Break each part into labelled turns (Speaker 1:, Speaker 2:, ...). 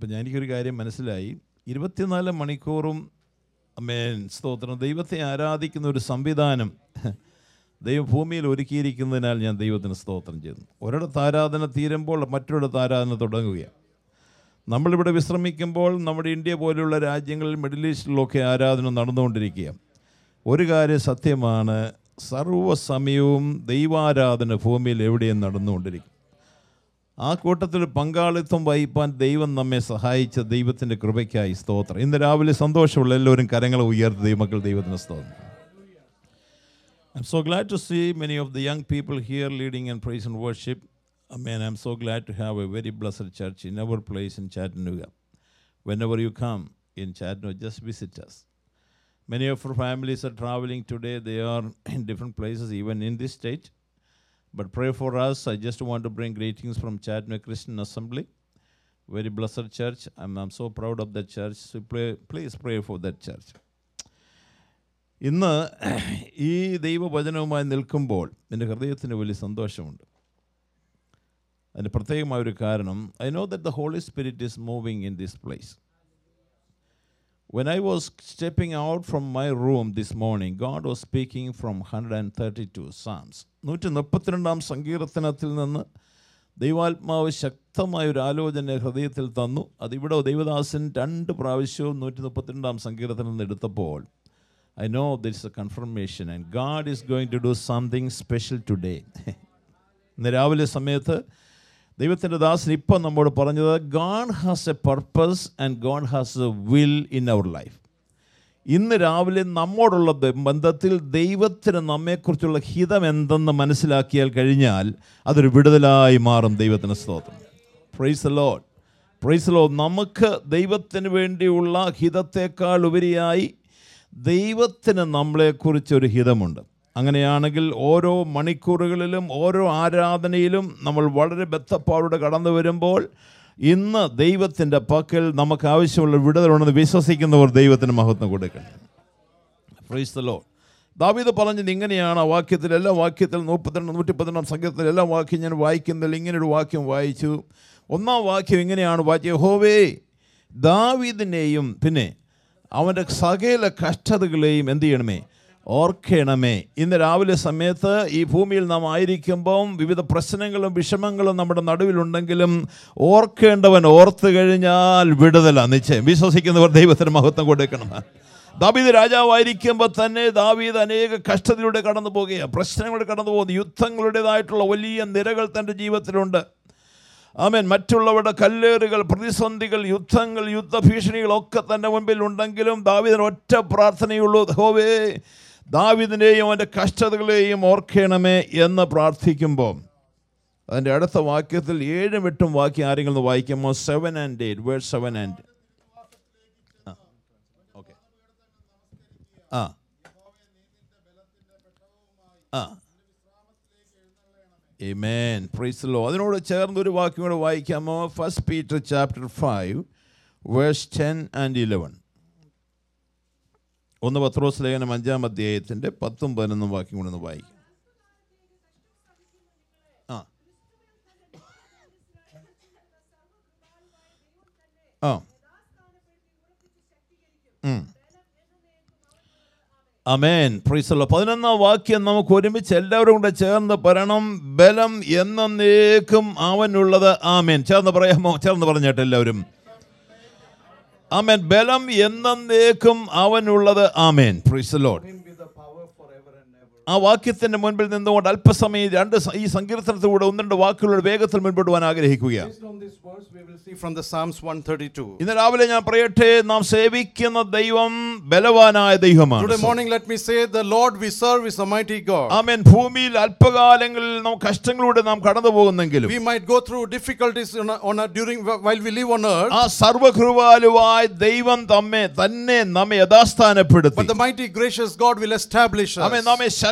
Speaker 1: അപ്പം ഞാൻ എനിക്കൊരു കാര്യം മനസ്സിലായി ഇരുപത്തിനാല് മണിക്കൂറും അമ്മേൻ സ്തോത്രം ദൈവത്തെ ആരാധിക്കുന്ന ഒരു സംവിധാനം ദൈവം ഭൂമിയിൽ ഒരുക്കിയിരിക്കുന്നതിനാൽ ഞാൻ ദൈവത്തിന് സ്തോത്രം ചെയ്യുന്നു ഒരിടത്ത് ആരാധന തീരുമ്പോൾ മറ്റൊരിടത്ത് ആരാധന തുടങ്ങുകയാണ് നമ്മളിവിടെ വിശ്രമിക്കുമ്പോൾ നമ്മുടെ ഇന്ത്യ പോലെയുള്ള രാജ്യങ്ങളിൽ മിഡിൽ ഈസ്റ്റിലൊക്കെ ആരാധന നടന്നുകൊണ്ടിരിക്കുക ഒരു കാര്യം സത്യമാണ് സർവ്വസമയവും ദൈവാരാധന ഭൂമിയിൽ എവിടെയും നടന്നുകൊണ്ടിരിക്കും ആ കൂട്ടത്തിൽ പങ്കാളിത്തം വഹിപ്പാൻ ദൈവം നമ്മെ സഹായിച്ച ദൈവത്തിൻ്റെ കൃപയ്ക്കായി സ്തോത്രം ഇന്ന് രാവിലെ സന്തോഷമുള്ള എല്ലാവരും കരങ്ങൾ ഉയർത്തി ദൈവമക്കൾ ദൈവത്തിന് സ്തോത്രം I'm so glad to see many of the young people here leading in praise and worship. I mean, I'm so glad to have a very blessed church in our place in Chattanooga. Whenever you come in Chattanooga, just visit us. Many of our families are traveling today. They are in different places, even in this state. But pray for us. I just want to bring greetings from Chattanooga Christian Assembly. Very blessed church. I'm, I'm so proud of that church. So play, please pray for that church. ഇന്ന് ഈ ദൈവവചനവുമായി നിൽക്കുമ്പോൾ എൻ്റെ ഹൃദയത്തിന് വലിയ സന്തോഷമുണ്ട് അതിന് പ്രത്യേകമായ ഒരു കാരണം I know that the Holy Spirit is moving in this place When I was stepping out from my room this morning, God was speaking from 132 Psalms. നൂറ്റി മുപ്പത്തിരണ്ടാം സങ്കീർത്തനത്തിൽ നിന്ന് ദൈവാത്മാവ് ശക്തമായ ഒരു ആലോചന ഹൃദയത്തിൽ തന്നു അതിവിടെ ദൈവദാസൻ രണ്ട് പ്രാവശ്യവും നൂറ്റി മുപ്പത്തിരണ്ടാം സങ്കീർത്തനം നിന്ന് എടുത്തപ്പോൾ I know this a confirmation and God is going to do something special today ഇന്ന് രാവിലെ സമയത്ത് ദൈവത്തിൻ്റെ ദാസൻ ഇപ്പം നമ്മോട് പറഞ്ഞത് God has a purpose and God has a will in our life ഇന്ന് രാവിലെ നമ്മോടുള്ള ബ- ബന്ധത്തിൽ ദൈവത്തിന് നമ്മെക്കുറിച്ചുള്ള ഹിതം എന്തെന്ന് മനസ്സിലാക്കിയാൽ കഴിഞ്ഞാൽ അതൊരു വിടുതലായി മാറും ദൈവത്തിന് സ്തോത്രം പ്രൈസ് ലോഡ് പ്രൈസ് ലോ നമുക്ക് ദൈവത്തിന് വേണ്ടിയുള്ള ഹിതത്തേക്കാൾ ഉപരിയായി ദൈവത്തിന് നമ്മളെക്കുറിച്ചൊരു ഹിതമുണ്ട് അങ്ങനെയാണെങ്കിൽ ഓരോ മണിക്കൂറുകളിലും ഓരോ ആരാധനയിലും നമ്മൾ വളരെ ബദ്ധപ്പാടോടെ കടന്നു വരുമ്പോൾ ഇന്ന് ദൈവത്തിൻ്റെ പക്കൽ നമുക്ക് ആവശ്യമുള്ള വിടുതലുണ്ടെന്ന് വിശ്വസിക്കുന്നവർ ദൈവത്തിന് മഹത്വം കൊടുക്കണം പ്രൈസ് ദ ലോഡ് ദാവീദ് പറഞ്ഞത് ഇങ്ങനെയാണ് ആ വാക്യത്തിൽ എല്ലാ വാക്യത്തിൽ മുപ്പത്തിരണ്ട് നൂറ്റി പതിനൊന്നാം സംഘത്തിൽ എല്ലാ വാക്യം ഞാൻ വായിക്കുന്നതിൽ ഇങ്ങനൊരു വാക്യം വായിച്ചു ഒന്നാം വാക്യം ഇങ്ങനെയാണ് വായിച്ചത് ഹോവേ ദാവീദിനെയും പിന്നെ അവൻ്റെ സകല കഷ്ടതകളെയും എന്ത് ചെയ്യണമേ ഓർക്കണമേ ഇന്ന് രാവിലെ സമയത്ത് ഈ ഭൂമിയിൽ നാം ആയിരിക്കുമ്പം വിവിധ പ്രശ്നങ്ങളും വിഷമങ്ങളും നമ്മുടെ നടുവിലുണ്ടെങ്കിലും ഓർക്കേണ്ടവൻ ഓർത്തു കഴിഞ്ഞാൽ വിടുതല നിശ്ചയം വിശ്വസിക്കുന്നവർ ദൈവത്തിന് മഹത്വം കൊടുക്കണം ദാവീദ് രാജാവായിരിക്കുമ്പോൾ തന്നെ ദാവീദ് അനേക കഷ്ടതയിലൂടെ കടന്നു പോകുകയാണ് പ്രശ്നങ്ങളിലൂടെ കടന്നു പോകുന്നു യുദ്ധങ്ങളുടേതായിട്ടുള്ള വലിയ നിരകൾ തൻ്റെ ജീവിതത്തിലുണ്ട് ആമേൻ മറ്റുള്ളവരുടെ കല്ലേറുകൾ പ്രതിസന്ധികൾ യുദ്ധങ്ങൾ യുദ്ധഭീഷണികളൊക്കെ തൻ്റെ മുൻപിൽ ഉണ്ടെങ്കിലും ദാവീദിന് ഒറ്റ പ്രാർത്ഥനയുള്ളൂ ഹോവേ ദാവീദിനെയും അവൻ്റെ കഷ്ടതകളെയും ഓർക്കണമേ എന്ന് പ്രാർത്ഥിക്കുമ്പോൾ അതിൻ്റെ അടുത്ത വാക്യത്തിൽ ഏഴും എട്ടും വാക്യം ആരെങ്കിലും ഒന്ന് വായിക്കുമോ seven and eight word seven and okay ആ ആ Amen. Praise the Lord. അതിനോട് ചേർന്ന് ഒരു വാക്യം കൂടെ വായിക്കാമോ first Peter chapter five verse ten and eleven ഒന്ന് പത്രോസ് ലേഖനം അഞ്ചാം അധ്യായത്തിൻ്റെ പത്തും പതിനൊന്നും വാക്യം കൂടെ ഒന്ന് വായിക്കും ആ ആ ഉം. അമേൻ പ്രീസല്ല പതിനൊന്നാം വാക്യം നമുക്ക് ഒരുമിച്ച് എല്ലാവരും കൂടെ ചേർന്ന് പറയണം ബലം എന്നേക്കും അവനുള്ളത് ആമേൻ ചേർന്ന് പറയാമോ ചേർന്ന് പറഞ്ഞേട്ടെ എല്ലാവരും ആമേൻ ബലം എന്നേക്കും അവനുള്ളത് ആമേൻ പ്രീസലോഡ് ആ വാക്യത്തിന്റെ മുൻപിൽ നിന്നുകൊണ്ട് അല്പസമയം രണ്ട് സ- ഈ സങ്കീർത്തനത്തിലൂടെ ഒന്ന് രണ്ട് വാക്കുകളുടെ വേഗത്തിൽ മുൻപോട്ട് ആഗ്രഹിക്കുകയാണ്
Speaker 2: Based on this verse, we will see from the Psalms 132.
Speaker 1: ഇന്ന് രാവിലെ ഞാൻ പറയട്ടെ നാം സേവിക്കുന്ന ദൈവം ബലവാനായ ദൈവമാണ്
Speaker 2: Today morning, let me say, the Lord we serve is a mighty God.
Speaker 1: ആമേൻ ഭൂമിയിൽ അല്പകാലങ്ങളിൽ നാം കഷ്ടങ്ങളിലൂടെ നാം കടന്നു പോകുന്നെങ്കിലും
Speaker 2: We might go through difficulties on a, on a, during while we live on earth,
Speaker 1: ആ സർവകൃപാലുവായ ദൈവം തമ്മെ തന്നെ നമ്മെ
Speaker 2: but
Speaker 1: യഥാസ്ഥാനപ്പെടുത്തി
Speaker 2: the mighty gracious God will establish
Speaker 1: ആമേ
Speaker 2: us.
Speaker 1: നമ്മെ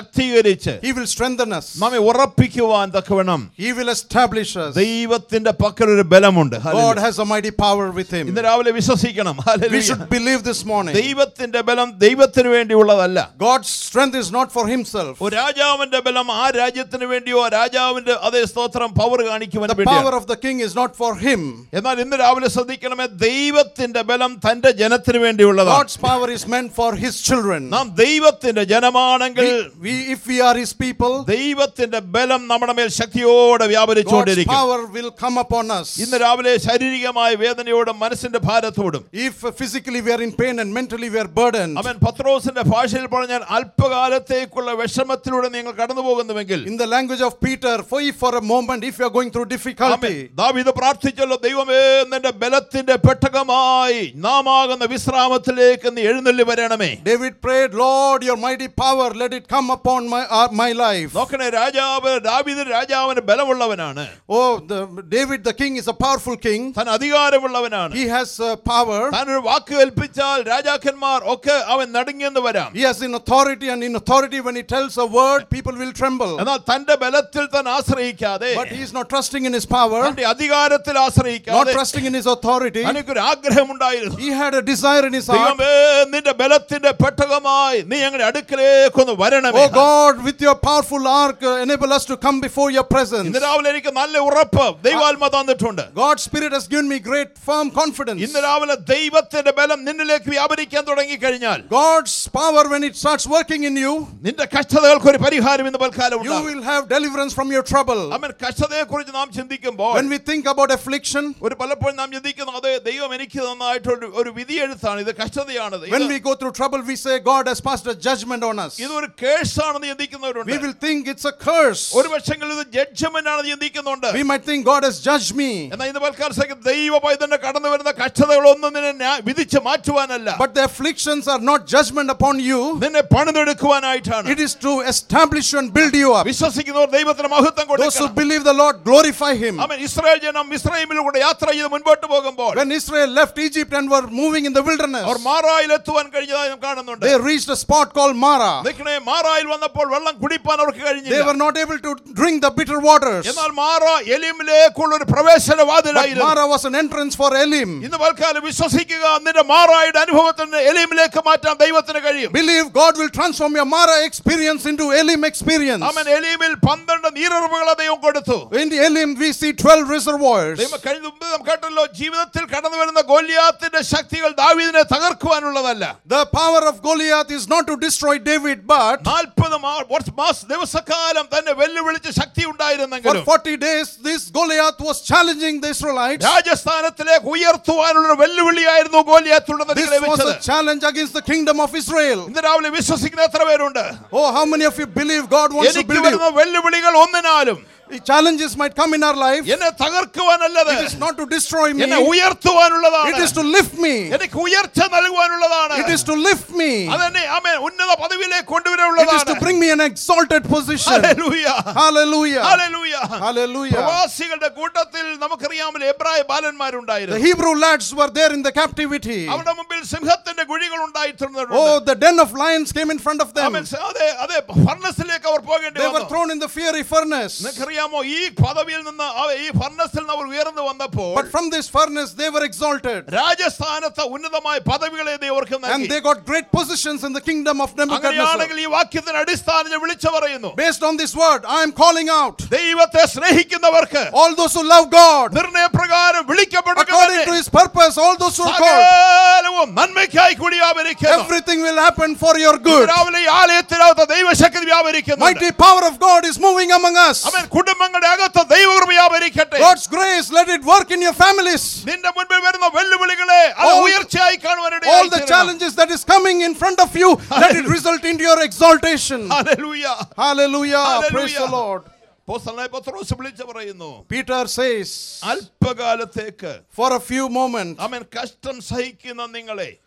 Speaker 1: ശക്തീകരിച്ച്
Speaker 2: He will strengthen us.
Speaker 1: നമ്മെ ഉറപ്പിക്കുവാൻ തക്കവണ്ണം
Speaker 2: He will establish us.
Speaker 1: ദൈവത്തിന്റെ പക്കലൊരു ബലമുണ്ട്
Speaker 2: God
Speaker 1: hallelujah.
Speaker 2: has a mighty power with him.
Speaker 1: ഇന്ന് രാവിലെ വിശ്വസിക്കണം
Speaker 2: We
Speaker 1: hallelujah.
Speaker 2: should believe this morning.
Speaker 1: ദൈവത്തിന്റെ ബലം ദൈവത്തിന് വേണ്ടിയുള്ളതല്ല
Speaker 2: God's strength is not for himself.
Speaker 1: ഒരു രാജാവിന്റെ ബലം ആ രാജ്യത്തിന് വേണ്ടിയോ ആ രാജാവിന്റെ അതേ സ്തോത്രം പവർ കാണിക്കുവാൻ
Speaker 2: The
Speaker 1: വേണ്ടിയാണ്
Speaker 2: power of the king is not for him.
Speaker 1: എന്നാൽ ഇന്ന് രാവിലെ ശ്രദ്ധിക്കണമേ ദൈവത്തിന്റെ ബലം തന്റെ ജനത്തിന് വേണ്ടിയുള്ളതാണ്
Speaker 2: God's power is meant for his children.
Speaker 1: നാം ദൈവത്തിന്റെ ജനമാണെങ്കിൽ
Speaker 2: We, we, if we are his people,
Speaker 1: ദൈവത്തിന്റെ ബലം നമ്മുടെ മേൽ ശക്തിയോടെ
Speaker 2: God's
Speaker 1: വ്യാപരിച്ചുകൊണ്ടിരിക്കും
Speaker 2: power will come upon us.
Speaker 1: ഇന്ന് രാവിലെ ശാരീരികമായ വേദനയോടും മനസ്സിന്റെ ഭാരത്തോടും
Speaker 2: If physically we are in pain and mentally we are burdened,
Speaker 1: അവൻ പത്രോസിന്റെ ഭാഷയിൽ പറഞ്ഞാൽ അല്പകാലത്തേക്കുള്ള വിഷമത്തിലൂടെ നിങ്ങൾ കടന്നു പോകുന്നുവെങ്കിൽ
Speaker 2: in the language of Peter, for if for a moment, if you are going through
Speaker 1: amen.
Speaker 2: difficulty,
Speaker 1: ദാവീദ് പ്രാർത്ഥിച്ചല്ലോ ദൈവമേ നിന്റെ ബലത്തിന്റെ പെട്ടകമായി നാം ആകുന്ന വിശ്രാമത്തിലേക്ക് നീ എഴുന്നള്ളി വരണമേ
Speaker 2: David prayed, Lord, your mighty power, let it come upon my, uh, my life.
Speaker 1: നോക്കണേ രാജാവ് ദാവീദ് രാജാവിന് ബലമുള്ളവനാണ്
Speaker 2: Oh, the, David the king is a powerful king.
Speaker 1: താൻ അധികാരമുള്ളവനാണ്
Speaker 2: He has uh, power.
Speaker 1: താൻ ഒരു വാക്ക് കൽപ്പിച്ചാൽ രാജാക്കന്മാർ ഒക്കെ അവൻ നടുങ്ങിയെന്ന് വരാം
Speaker 2: He has in authority, and in authority, when he tells a word, people will tremble.
Speaker 1: എന്നാൽ തന്റെ ബലത്തിൽ താൻ ആശ്രയിക്കാതെ
Speaker 2: But he is not trusting in his power,
Speaker 1: തന്റെ അധികാരത്തിൽ
Speaker 2: not
Speaker 1: ആശ്രയിക്കാതെ
Speaker 2: trusting in his authority.
Speaker 1: തനിക്കൊരു ആഗ്രഹമുണ്ടായിരുന്നു
Speaker 2: He had a desire in his heart.
Speaker 1: ദൈവമേ നിന്റെ ബലത്തിന്റെ പെട്ടകമായി നീ ഞങ്ങളുടെ അടുക്കലേക്കൊന്ന് വരണമേ
Speaker 2: Oh God, with your powerful ark, uh, enable us to come before your presence.
Speaker 1: ഇന്ന് രാവിലെ എനിക്ക് നല്ല ഉറപ്പ് ദൈവാത്മ തന്നിട്ടുണ്ട്
Speaker 2: God's Spirit has given me great, firm confidence.
Speaker 1: ഇന്ന് രാവിലെ ദൈവത്തിന്റെ ബലം നിന്നിലേക്ക് വ്യാപരിക്കാൻ തുടങ്ങി കഴിഞ്ഞാൽ
Speaker 2: God's power, when it starts working in you,
Speaker 1: നിന്റെ കഷ്ടതകൾക്ക് ഒരു പരിഹാരം ഇന്ന് തൽക്കാലം
Speaker 2: you
Speaker 1: ഉണ്ടാകും
Speaker 2: will have deliverance from your trouble.
Speaker 1: അവൻ കഷ്ടതയെ കുറിച്ച് നാം ചിന്തിക്കുമ്പോൾ
Speaker 2: When we think about affliction,
Speaker 1: ഒരു പലപ്പോഴും നാം ചിന്തിക്കുന്നു അത് ദൈവം എനിക്ക് നന്നായിട്ടൊരു ഒരു വിധിയെഴുത്താണ് ഇത് കഷ്ടതയാണത്
Speaker 2: when
Speaker 1: ഇത്
Speaker 2: we go through trouble, we say God has passed a judgment on us.
Speaker 1: ഇതൊരു കേസാണെന്ന്
Speaker 2: We
Speaker 1: ചിന്തിക്കുന്നവരുണ്ട്
Speaker 2: will think it's a curse.
Speaker 1: ഒരു പക്ഷെങ്കിൽ ഇത് ജഡ്ജ്മെന്റ് ആണെന്ന് ചിന്തിക്കുന്നുണ്ട്
Speaker 2: We might think God has judged me.
Speaker 1: എന്നാൽ ഇന്ന് പൽക്കാലത്തേക്ക് ദൈവമായി തന്നെ കടന്നു വരുന്ന കഷ്ടതകളൊന്നും നിന്നെ ന്യാ- വിധിച്ച് മാറ്റുവാനല്ല
Speaker 2: But the afflictions are not judgment upon you.
Speaker 1: നിന്നെ പണിതെടുക്കുവാനായിട്ടാണ്
Speaker 2: It is to establish you and build you up.
Speaker 1: വിശ്വസിക്കുന്നവർ ദൈവത്തിന് മഹത്വം
Speaker 2: Those who
Speaker 1: കൊടുക്കണം
Speaker 2: believe the Lord glorify Him.
Speaker 1: അവൻ ഇസ്രായേൽ ജനം ഇസ്രായേലിലൂടെ യാത്ര ചെയ്ത് മുൻപോട്ട് പോകുമ്പോൾ
Speaker 2: When Israel left Egypt and were moving in the wilderness,
Speaker 1: അവർ മാറായിൽ എത്തുവാൻ കഴിഞ്ഞതായി നാം കാണുന്നുണ്ട്
Speaker 2: they reached a spot called Mara.
Speaker 1: നിൽക്കണേ മാറായിൽ വന്നപ്പോൾ വെള്ളം കുടിപ്പാൻ അവർക്ക്
Speaker 2: They
Speaker 1: കഴിഞ്ഞില്ല
Speaker 2: were not able to drink the bitter waters.
Speaker 1: എന്നാൽ മാറ എലിമിലേക്കുള്ള ഒരു പ്രവേശന
Speaker 2: But
Speaker 1: വാതിലായിരുന്നു
Speaker 2: Mara was an entrance for Elim.
Speaker 1: ഇന്ന് തൽക്കാലം വിശ്വസിക്കുക നിന്റെ മാറായുടെ അനുഭവത്തിന് എലിമിലേക്ക് മാറ്റാൻ ദൈവത്തിന് കഴിയും
Speaker 2: Believe God will transform your Mara experience into Elim experience.
Speaker 1: അവൻ എലിമിൽ പന്ത്രണ്ട് നീരുറവുകളെ ദൈവം കൊടുത്തു
Speaker 2: In Elim, we see 12 reservoirs.
Speaker 1: ദൈവം കഴിഞ്ഞ മുമ്പ് നാം കേട്ടല്ലോ ജീവിതത്തിൽ കടന്നു വരുന്ന ഗോലിയാത്തിന്റെ ശക്തികൾ ദാവീദിനെ തകർക്കുവാനുള്ളതല്ല
Speaker 2: The power of Goliath is not to destroy David, but
Speaker 1: നാൽപ്പത് മാസ ദിവസക്കാലം തന്നെ വെല്ലുവിളിച്ച് ശക്തി
Speaker 2: for
Speaker 1: ഉണ്ടായിരുന്നെങ്കിലും
Speaker 2: 40 days, this Goliath was challenging the Israelites.
Speaker 1: രാജസ്ഥാനത്തിലേക്ക് ഉയർത്തുവാനുള്ള ഒരു വെല്ലുവിളിയായിരുന്നു ഗോലിയാത്തുള്ളത്
Speaker 2: This was a challenge against the kingdom of Israel.
Speaker 1: ഇന്ന് രാവിലെ വിശ്വസിക്കുന്ന എത്ര പേരുണ്ട്
Speaker 2: Oh, how many of you believe God wants to
Speaker 1: എനിക്ക്
Speaker 2: build you?
Speaker 1: വരുന്ന വെല്ലുവിളികൾ ഒന്നിനാലും
Speaker 2: Challenges might come in our life.
Speaker 1: എന്നെ തകർക്കുവാനല്ലത്
Speaker 2: It is not to destroy me.
Speaker 1: എന്നെ ഉയർത്തുവാനുള്ളതാണ്
Speaker 2: It is to lift me.
Speaker 1: എനിക്ക് ഉയർച്ച നൽകുവാനുള്ളതാണ്
Speaker 2: It is to lift me.
Speaker 1: അതെന്നെ ആമേൻ ഉന്നത പദവിയിലേക്ക്
Speaker 2: It is to
Speaker 1: കൊണ്ടുവരാനുള്ളതാണ്
Speaker 2: bring me an exalted position.
Speaker 1: Hallelujah.
Speaker 2: Hallelujah.
Speaker 1: ഹല്ലേലൂയ.
Speaker 2: Hallelujah.
Speaker 1: പ്രവാസികളുടെ കൂട്ടത്തിൽ നമുക്കറിയാമല്ലോ എബ്രായ
Speaker 2: The
Speaker 1: ബാലന്മാരുണ്ടായിരുന്നു
Speaker 2: Hebrew lads were there in the captivity.
Speaker 1: അവരുടെ മുമ്പിൽ സിംഹത്തിന്റെ കുഴികൾ ഉണ്ടായിട്ടുണ്ട്
Speaker 2: Oh, the den of lions came in front of them.
Speaker 1: ആമേൻ. അതെ അതെ ഫർണസിലേക്ക് അവർ പോകേണ്ടി
Speaker 2: They were
Speaker 1: വന്നു
Speaker 2: thrown in the fiery furnace.
Speaker 1: നിങ്ങൾക്കറിയാമോ ഈ പദവിയിൽ നിന്ന് അവ- ഈ ഫർണസിൽ നിന്ന് അവർ ഉയർന്നു വന്നപ്പോൾ
Speaker 2: But from this furnace, they were exalted.
Speaker 1: രാജസ്ഥാനത്ത് ഉന്നതമായ പദവികളെ ദൈവർക്ക്
Speaker 2: And
Speaker 1: നൽകി
Speaker 2: they got great positions in the kingdom of Nebuchadnezzar.
Speaker 1: അങ്ങനെയാണെങ്കിൽ ഈ വാക്യത്തിന് അടിസ്ഥാനം വിളിച്ചു പറയുന്നു
Speaker 2: Based on this word, I am calling out
Speaker 1: ദൈവത്തെ സ്നേഹിക്കുന്നവർക്ക്
Speaker 2: all those who love God,
Speaker 1: നിർണയപ്രകാരം
Speaker 2: according to
Speaker 1: വിളിക്കപ്പെടുന്ന
Speaker 2: his purpose, all those who are called,
Speaker 1: സകലവും നന്മയ്ക്കായി കൂടി വ്യാപരിക്കുന്നു
Speaker 2: everything will happen for your good.
Speaker 1: രാവിലെ ഈ ആലയത്തിനകത്ത് ദൈവശക്തി വ്യാപരിക്കുന്നു
Speaker 2: Mighty power of God is moving among us.
Speaker 1: അവൻ കുടുംബങ്ങളുടെ അകത്ത് ദൈവകൃപ വ്യാപരിക്കട്ടെ
Speaker 2: God's grace, let it work in your families.
Speaker 1: നിന്റെ മുൻപിൽ വരുന്ന വെല്ലുവിളികളെ അത്
Speaker 2: All-
Speaker 1: ഉയർച്ചയായി
Speaker 2: All
Speaker 1: കാണുവാനിടയായി
Speaker 2: the challenges that is coming in front of you, let it result into your exaltation.
Speaker 1: Hallelujah
Speaker 2: Hallelujah. Praise
Speaker 1: Hallelujah.
Speaker 2: the Lord.
Speaker 1: അപ്പോസ്തലനായ പത്രോസ് വിളിച്ചു പറയുന്നു
Speaker 2: Peter says,
Speaker 1: അല്പകാലത്തേക്ക്
Speaker 2: for a few moments,
Speaker 1: അവൻ കഷ്ടം സഹിക്കുന്ന നിങ്ങളെ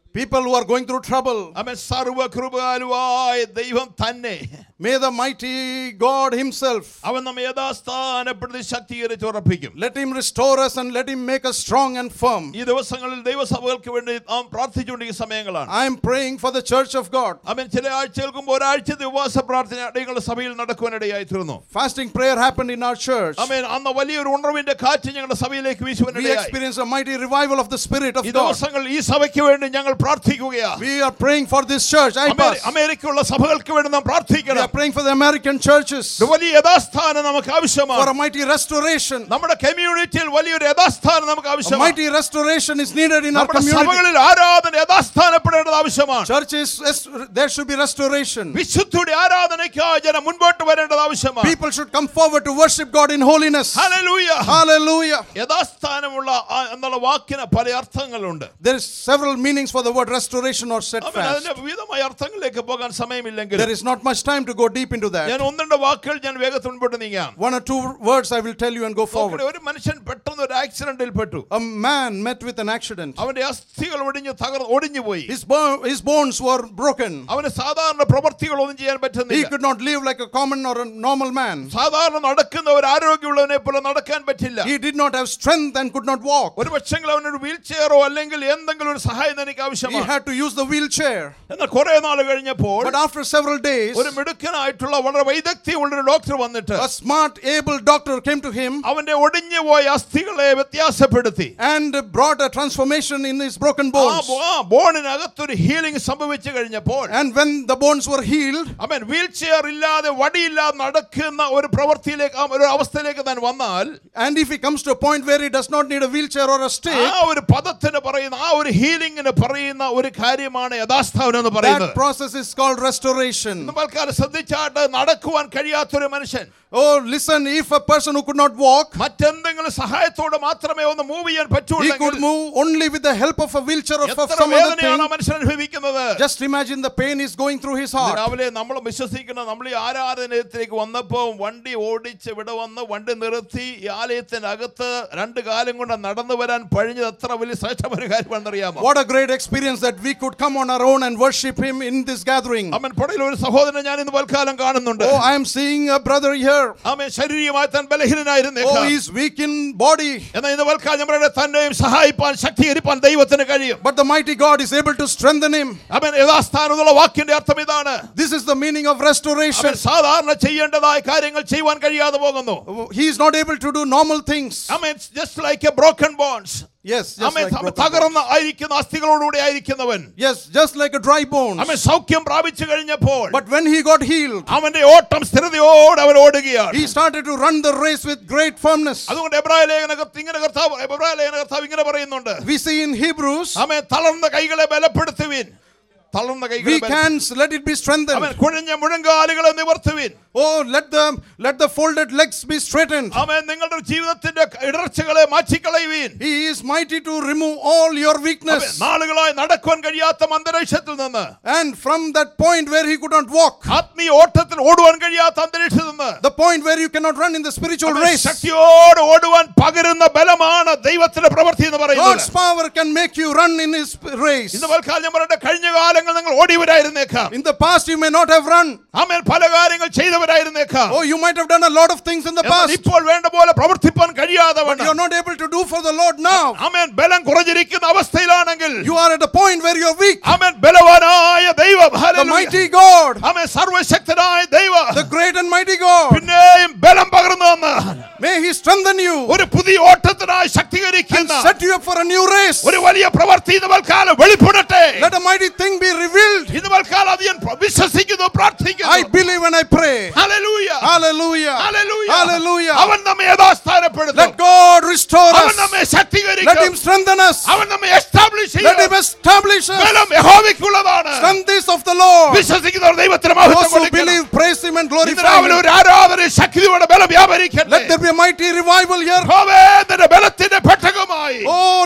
Speaker 2: People who are going through trouble,
Speaker 1: അവൻ സർവകൃപാലുവായ ദൈവം തന്നെ
Speaker 2: may the mighty God Himself
Speaker 1: അവൻ നമ്മെ യഥാസ്ഥാനപ്പെടുത്തി ശക്തീകരിച്ച് ഉറപ്പിക്കും
Speaker 2: let Him restore us and let Him make us strong and firm.
Speaker 1: ഈ ദിവസങ്ങളിൽ ദൈവസഭകൾക്ക് വേണ്ടി നാം പ്രാർത്ഥിച്ചുകൊണ്ടിരിക്കുന്ന സമയങ്ങളാണ്
Speaker 2: I am praying for the church of God.
Speaker 1: അവൻ ചില ആഴ്ചകൾക്ക് മുമ്പ് ഒരാഴ്ചത്തെ ഉപവാസ പ്രാർത്ഥന ഞങ്ങളുടെ സഭയിൽ നടക്കുവാനിടയായി തീർന്നു
Speaker 2: Fasting prayer happened in our church.
Speaker 1: അവൻ അന്ന് വലിയൊരു ഉണർവിന്റെ കാറ്റ് ഞങ്ങളുടെ സഭയിലേക്ക്
Speaker 2: We
Speaker 1: വീശുവാനിടയായി
Speaker 2: experienced a mighty revival of the Spirit of
Speaker 1: ഈ
Speaker 2: God.
Speaker 1: ദിവസങ്ങളിൽ ഈ സഭയ്ക്ക് വേണ്ടി ഞങ്ങൾ പ്രാർത്ഥിക്കുകയാണ്
Speaker 2: We are praying for this church. I
Speaker 1: അമേരി-
Speaker 2: pass.
Speaker 1: അമേരിക്കയുള്ള സഭകൾക്ക് വേണ്ടി നാം
Speaker 2: We
Speaker 1: പ്രാർത്ഥിക്കണം
Speaker 2: are praying for the American churches
Speaker 1: ഒരു വലിയ യഥാസ്ഥാനം നമുക്ക്
Speaker 2: for
Speaker 1: ആവശ്യമാണ്
Speaker 2: a mighty restoration.
Speaker 1: നമ്മുടെ കമ്മ്യൂണിറ്റിയിൽ വലിയൊരു യഥാസ്ഥാനം നമുക്ക്
Speaker 2: A
Speaker 1: ആവശ്യമാണ്
Speaker 2: mighty restoration is needed in our
Speaker 1: നമ്മുടെ
Speaker 2: community.
Speaker 1: സഭകളിൽ ആരാധന യഥാസ്ഥാനപ്പെടേണ്ടത് ആവശ്യമാണ്
Speaker 2: Churches, yes, there should be restoration.
Speaker 1: വിശുദ്ധിയുടെ ആരാധനയ്ക്കായി ജനം മുൻപോട്ട് വരേണ്ടത് ആവശ്യമാണ്
Speaker 2: People should come forward to worship God in holiness.
Speaker 1: Hallelujah.
Speaker 2: Hallelujah.
Speaker 1: യഥാസ്ഥാനമുള്ള ആ എന്നുള്ള വാക്കിന് പല അർത്ഥങ്ങളുണ്ട്
Speaker 2: There is several meanings for the word restoration or
Speaker 1: അവൻ
Speaker 2: steadfast.
Speaker 1: അതിന്റെ വിവിധമായ അർത്ഥങ്ങളിലേക്ക് പോകാൻ സമയമില്ലെങ്കിൽ
Speaker 2: There is not much time to go deep into that.
Speaker 1: ഞാൻ ഒന്നിന്റെ വാക്കുകൾ ഞാൻ വേഗത്തിൽ മുൻപോട്ട് നീങ്ങാം
Speaker 2: One or two words I will tell you and go forward.
Speaker 1: നോക്കണേ, ഒരു മനുഷ്യൻ പെട്ടെന്ന് ഒരു ആക്സിഡന്റിൽ പെട്ടു
Speaker 2: A man met with an accident.
Speaker 1: അവന്റെ അസ്ഥികൾ ഒടിഞ്ഞ് തകർ ഒടിഞ്ഞു പോയി
Speaker 2: His, bo- his bones were broken.
Speaker 1: അവന് സാധാരണ പ്രവർത്തികളൊന്നും ചെയ്യാൻ
Speaker 2: He
Speaker 1: പറ്റുന്നില്ല
Speaker 2: could not live like a common or a normal man.
Speaker 1: സാധാരണ നടക്കുന്ന ഒരു ആരോഗ്യമുള്ളവനെ പോലെ നടക്കാൻ പറ്റില്ല
Speaker 2: He did not have strength and could not walk.
Speaker 1: ഒരു പക്ഷെങ്കിൽ അവനൊരു വീൽ ചെയറോ അല്ലെങ്കിൽ എന്തെങ്കിലും ഒരു സഹായം എനിക്ക്
Speaker 2: He
Speaker 1: ആവശ്യമാണ്
Speaker 2: had to use the wheelchair.
Speaker 1: എന്നാൽ കുറെ നാൾ കഴിഞ്ഞപ്പോൾ
Speaker 2: But after several days,
Speaker 1: ഒരു മിടുക്കനായിട്ടുള്ള വളരെ വൈദഗ്ധ്യമുള്ള ഒരു ഡോക്ടർ വന്നിട്ട്
Speaker 2: a smart, able doctor came to him
Speaker 1: അവന്റെ ഒടിഞ്ഞു പോയ അസ്ഥികളെ വ്യത്യാസപ്പെടുത്തി
Speaker 2: and brought a transformation in his broken
Speaker 1: ആ
Speaker 2: bones.
Speaker 1: ബോ- ആ ബോണിനകത്തൊരു ഹീലിംഗ് സംഭവിച്ചു കഴിഞ്ഞപ്പോൾ
Speaker 2: And when the bones were healed,
Speaker 1: അവൻ വീൽ ചെയർ ഇല്ലാതെ വടിയില്ലാതെ നടക്കുന്ന ഒരു പ്രവൃത്തിയിലേക്ക് ആ ഒരു അവസ്ഥയിലേക്ക് താൻ വന്നാൽ
Speaker 2: and if he comes to a point where he does not need a wheelchair or a stick,
Speaker 1: ആ ഒരു പദത്തിന് പറയുന്ന ആ ഒരു ഹീലിംഗിന് പറയുന്ന ഒരു കാര്യമാണ് യഥാസ്ഥാനം എന്ന്
Speaker 2: that
Speaker 1: പറയുന്നത്
Speaker 2: process is called restoration.
Speaker 1: നമ്മൾക്കാരെ ശ്രദ്ധിച്ചാട്ട് നടക്കുവാൻ കഴിയാത്തൊരു മനുഷ്യൻ
Speaker 2: Oh, listen, if a person who could not walk,
Speaker 1: മറ്റെന്തെങ്കിലും സഹായത്തോടെ മാത്രമേ ഒന്ന് മൂവ് ചെയ്യാൻ
Speaker 2: he
Speaker 1: പറ്റുള്ളൂ
Speaker 2: could move only with the help of a wheelchair or of
Speaker 1: എത്ര
Speaker 2: some other
Speaker 1: വേദനയാണ് ആ
Speaker 2: thing.
Speaker 1: മനുഷ്യൻ അനുഭവിക്കുന്നത്
Speaker 2: Just imagine the pain is going through his
Speaker 1: ഇന്ന്
Speaker 2: heart.
Speaker 1: രാവിലെ നമ്മൾ വിശ്വസിക്കുന്ന നമ്മൾ ഈ ആരാധനയത്തിലേക്ക് വന്നപ്പോൾ വണ്ടി ഓടിച്ച് ഇവിടെ വന്ന് വണ്ടി നിർത്തി ഈ ആലയത്തിനകത്ത് രണ്ട് കാലം കൊണ്ട് നടന്നു വരാൻ പഴിഞ്ഞത് എത്ര വലിയ ശ്രേഷ്ഠമായ കാര്യമാണെന്നറിയാമോ
Speaker 2: What a great experience that we could come on our own and worship him in this gathering.
Speaker 1: അവൻ പടയിൽ ഒരു സഹോദരനെ ഞാൻ ഇന്ന് വൽക്കാലം കാണുന്നുണ്ട്
Speaker 2: Oh, I am seeing a brother here.
Speaker 1: അവൻ ശരീരമായി താൻ ബലഹീനനായിരുന്നേക്കാം
Speaker 2: Oh, he's weak in body.
Speaker 1: എന്നാൽ ഇന്ന് വൽക്കാലം നമ്മുടെ തന്നെയും സഹായിപ്പാൻ ശക്തീകരിപ്പാൻ ദൈവത്തിന് കഴിയും
Speaker 2: But the mighty God is able to strengthen him.
Speaker 1: അവൻ യഥാസ്ഥാനം എന്നുള്ള വാക്കിന്റെ അർത്ഥം ഇതാണ്
Speaker 2: This is the meaning of restoration.
Speaker 1: അവൻ സാധാരണ ചെയ്യേണ്ടതായ കാര്യങ്ങൾ ചെയ്യുവാൻ കഴിയാതെ പോകുന്നു
Speaker 2: He is not able to do normal things.
Speaker 1: അവൻ just like a broken bones
Speaker 2: Yes, just
Speaker 1: അവൻ
Speaker 2: like broken
Speaker 1: തകർന്ന ആയിരിക്കുന്ന അസ്ഥികളോടുകൂടി ആയിരിക്കുന്നവൻ
Speaker 2: bones. Yes, just like a dry bone.
Speaker 1: അവൻ സൗഖ്യം പ്രാപിച്ചു കഴിഞ്ഞപ്പോൾ
Speaker 2: But when he got healed,
Speaker 1: അവന്റെ ഓട്ടം സ്ഥിരതയോടെ അവൻ ഓടുകയാണ്
Speaker 2: he started to run the race with great firmness.
Speaker 1: അതുകൊണ്ട് എബ്രായ ലേഖനകത്ത് ഇങ്ങനെ കർത്താവ് എബ്രായ ലേഖന കർത്താവ് ഇങ്ങനെ പറയുന്നുണ്ട്
Speaker 2: We see in Hebrews,
Speaker 1: അവൻ തളർന്ന കൈകളെ ബലപ്പെടുത്തുവിൻ തളർന്ന കൈകളെ
Speaker 2: weak
Speaker 1: ബല-
Speaker 2: hands, let it be
Speaker 1: അവൻ
Speaker 2: strengthened.
Speaker 1: കുഴഞ്ഞ മുഴങ്കാലുകളെ നിവർത്തുവിൻ
Speaker 2: Oh, let the let the folded legs be straightened.
Speaker 1: അവൻ നിങ്ങളുടെ ജീവിതത്തിന്റെ ഇടർച്ചകളെ മാറ്റിക്കളയുവീൻ
Speaker 2: He is mighty to remove all your
Speaker 1: അവൻ
Speaker 2: weakness.
Speaker 1: നാളുകളായി നടക്കുവാൻ കഴിയാത്ത അന്തരീക്ഷത്തിൽ നിന്ന്
Speaker 2: And from that point where he could not walk,
Speaker 1: ആത്മീയ ഓട്ടത്തിൽ ഓടുവാൻ കഴിയാത്ത അന്തരീക്ഷത്തിൽ നിന്ന്
Speaker 2: the point where you cannot run in the spiritual
Speaker 1: അവൻ
Speaker 2: race,
Speaker 1: ശക്തിയോട് ഓടുവാൻ പകരുന്ന ബലമാണ് ദൈവത്തിന്റെ പ്രവൃത്തി എന്ന്
Speaker 2: God's
Speaker 1: പറയുന്നത്
Speaker 2: power can make you run in his race.
Speaker 1: ഇന്ന് പൽക്കാലം ഞാൻ പറയട്ടെ കഴിഞ്ഞ കാലങ്ങൾ നിങ്ങൾ ഓടിയവരായിരുന്നേക്കാം
Speaker 2: In the past, you may not have run.
Speaker 1: ആമേൻ പല കാര്യങ്ങൾ ചെയ്തവരായിരുന്നേക്കാം
Speaker 2: Oh, you might have done a lot of things in the
Speaker 1: എന്നാൽ
Speaker 2: past.
Speaker 1: ഇപ്പോൾ വേണ്ട പോലെ പ്രവർത്തിപ്പാൻ കഴിയാതെ
Speaker 2: But you're not able to do for the Lord now.
Speaker 1: ആമേൻ ബലം കുറഞ്ഞിരിക്കുന്ന അവസ്ഥയിലാണെങ്കിൽ
Speaker 2: You are at a point where you're weak.
Speaker 1: ആമേൻ ബലവാനായ ദൈവം
Speaker 2: The
Speaker 1: ഹല്ലേലൂയ.
Speaker 2: mighty God,
Speaker 1: ആമേൻ സർവശക്തനായ ദൈവം
Speaker 2: the great and mighty God,
Speaker 1: പിന്നെയും ബലം പകർന്നു തന്ന്
Speaker 2: may He strengthen you
Speaker 1: ഒരു പുതിയ ഓട്ടത്തിനായി
Speaker 2: and
Speaker 1: ശക്തീകരിക്കുന്ന
Speaker 2: set you up for a new race.
Speaker 1: ഒരു വലിയ പ്രവൃത്തി ഇന്ന് വൽക്കാലം വെളിപ്പെടട്ടെ
Speaker 2: Let a mighty thing be revealed.
Speaker 1: ഇന്ന് വൽക്കാലം അത് ഞാൻ വിശ്വസിക്കുന്നു
Speaker 2: I
Speaker 1: പ്രാർത്ഥിക്കുന്നു
Speaker 2: believe and I pray.
Speaker 1: ഹല്ലേലൂയ.
Speaker 2: Hallelujah.
Speaker 1: ഹല്ലേലൂയ.
Speaker 2: Hallelujah.
Speaker 1: അവൻ നമ്മെ യഥാസ്ഥാനപ്പെടുത്തും
Speaker 2: Let God restore
Speaker 1: അവൻ
Speaker 2: us.
Speaker 1: നമ്മെ
Speaker 2: Let
Speaker 1: ശക്തീകരിക്കും
Speaker 2: Him strengthen us.
Speaker 1: അവൻ നമ്മെ എസ്റ്റാബ്ലിഷ്
Speaker 2: Let Him
Speaker 1: ചെയ്യും
Speaker 2: establish us.
Speaker 1: ബലം യഹോവയ്ക്കുള്ളതാണ്
Speaker 2: Strength is of the Lord.
Speaker 1: വിശ്വസിക്കുന്നവർ ദൈവത്തിന് മഹത്വം
Speaker 2: Those who
Speaker 1: കൊടുക്കണം.
Speaker 2: believe, praise Him and
Speaker 1: ഇന്ന്
Speaker 2: glorify
Speaker 1: രാവിലെ
Speaker 2: Him.
Speaker 1: ഒരു ആരാധന ശക്തിയോടെ ബലം വ്യാപരിക്കട്ടെ
Speaker 2: Let there be a mighty revival here.
Speaker 1: യഹോവേ, നിന്റെ ബലത്തിന്റെ പെട്ടകമായി
Speaker 2: Oh, with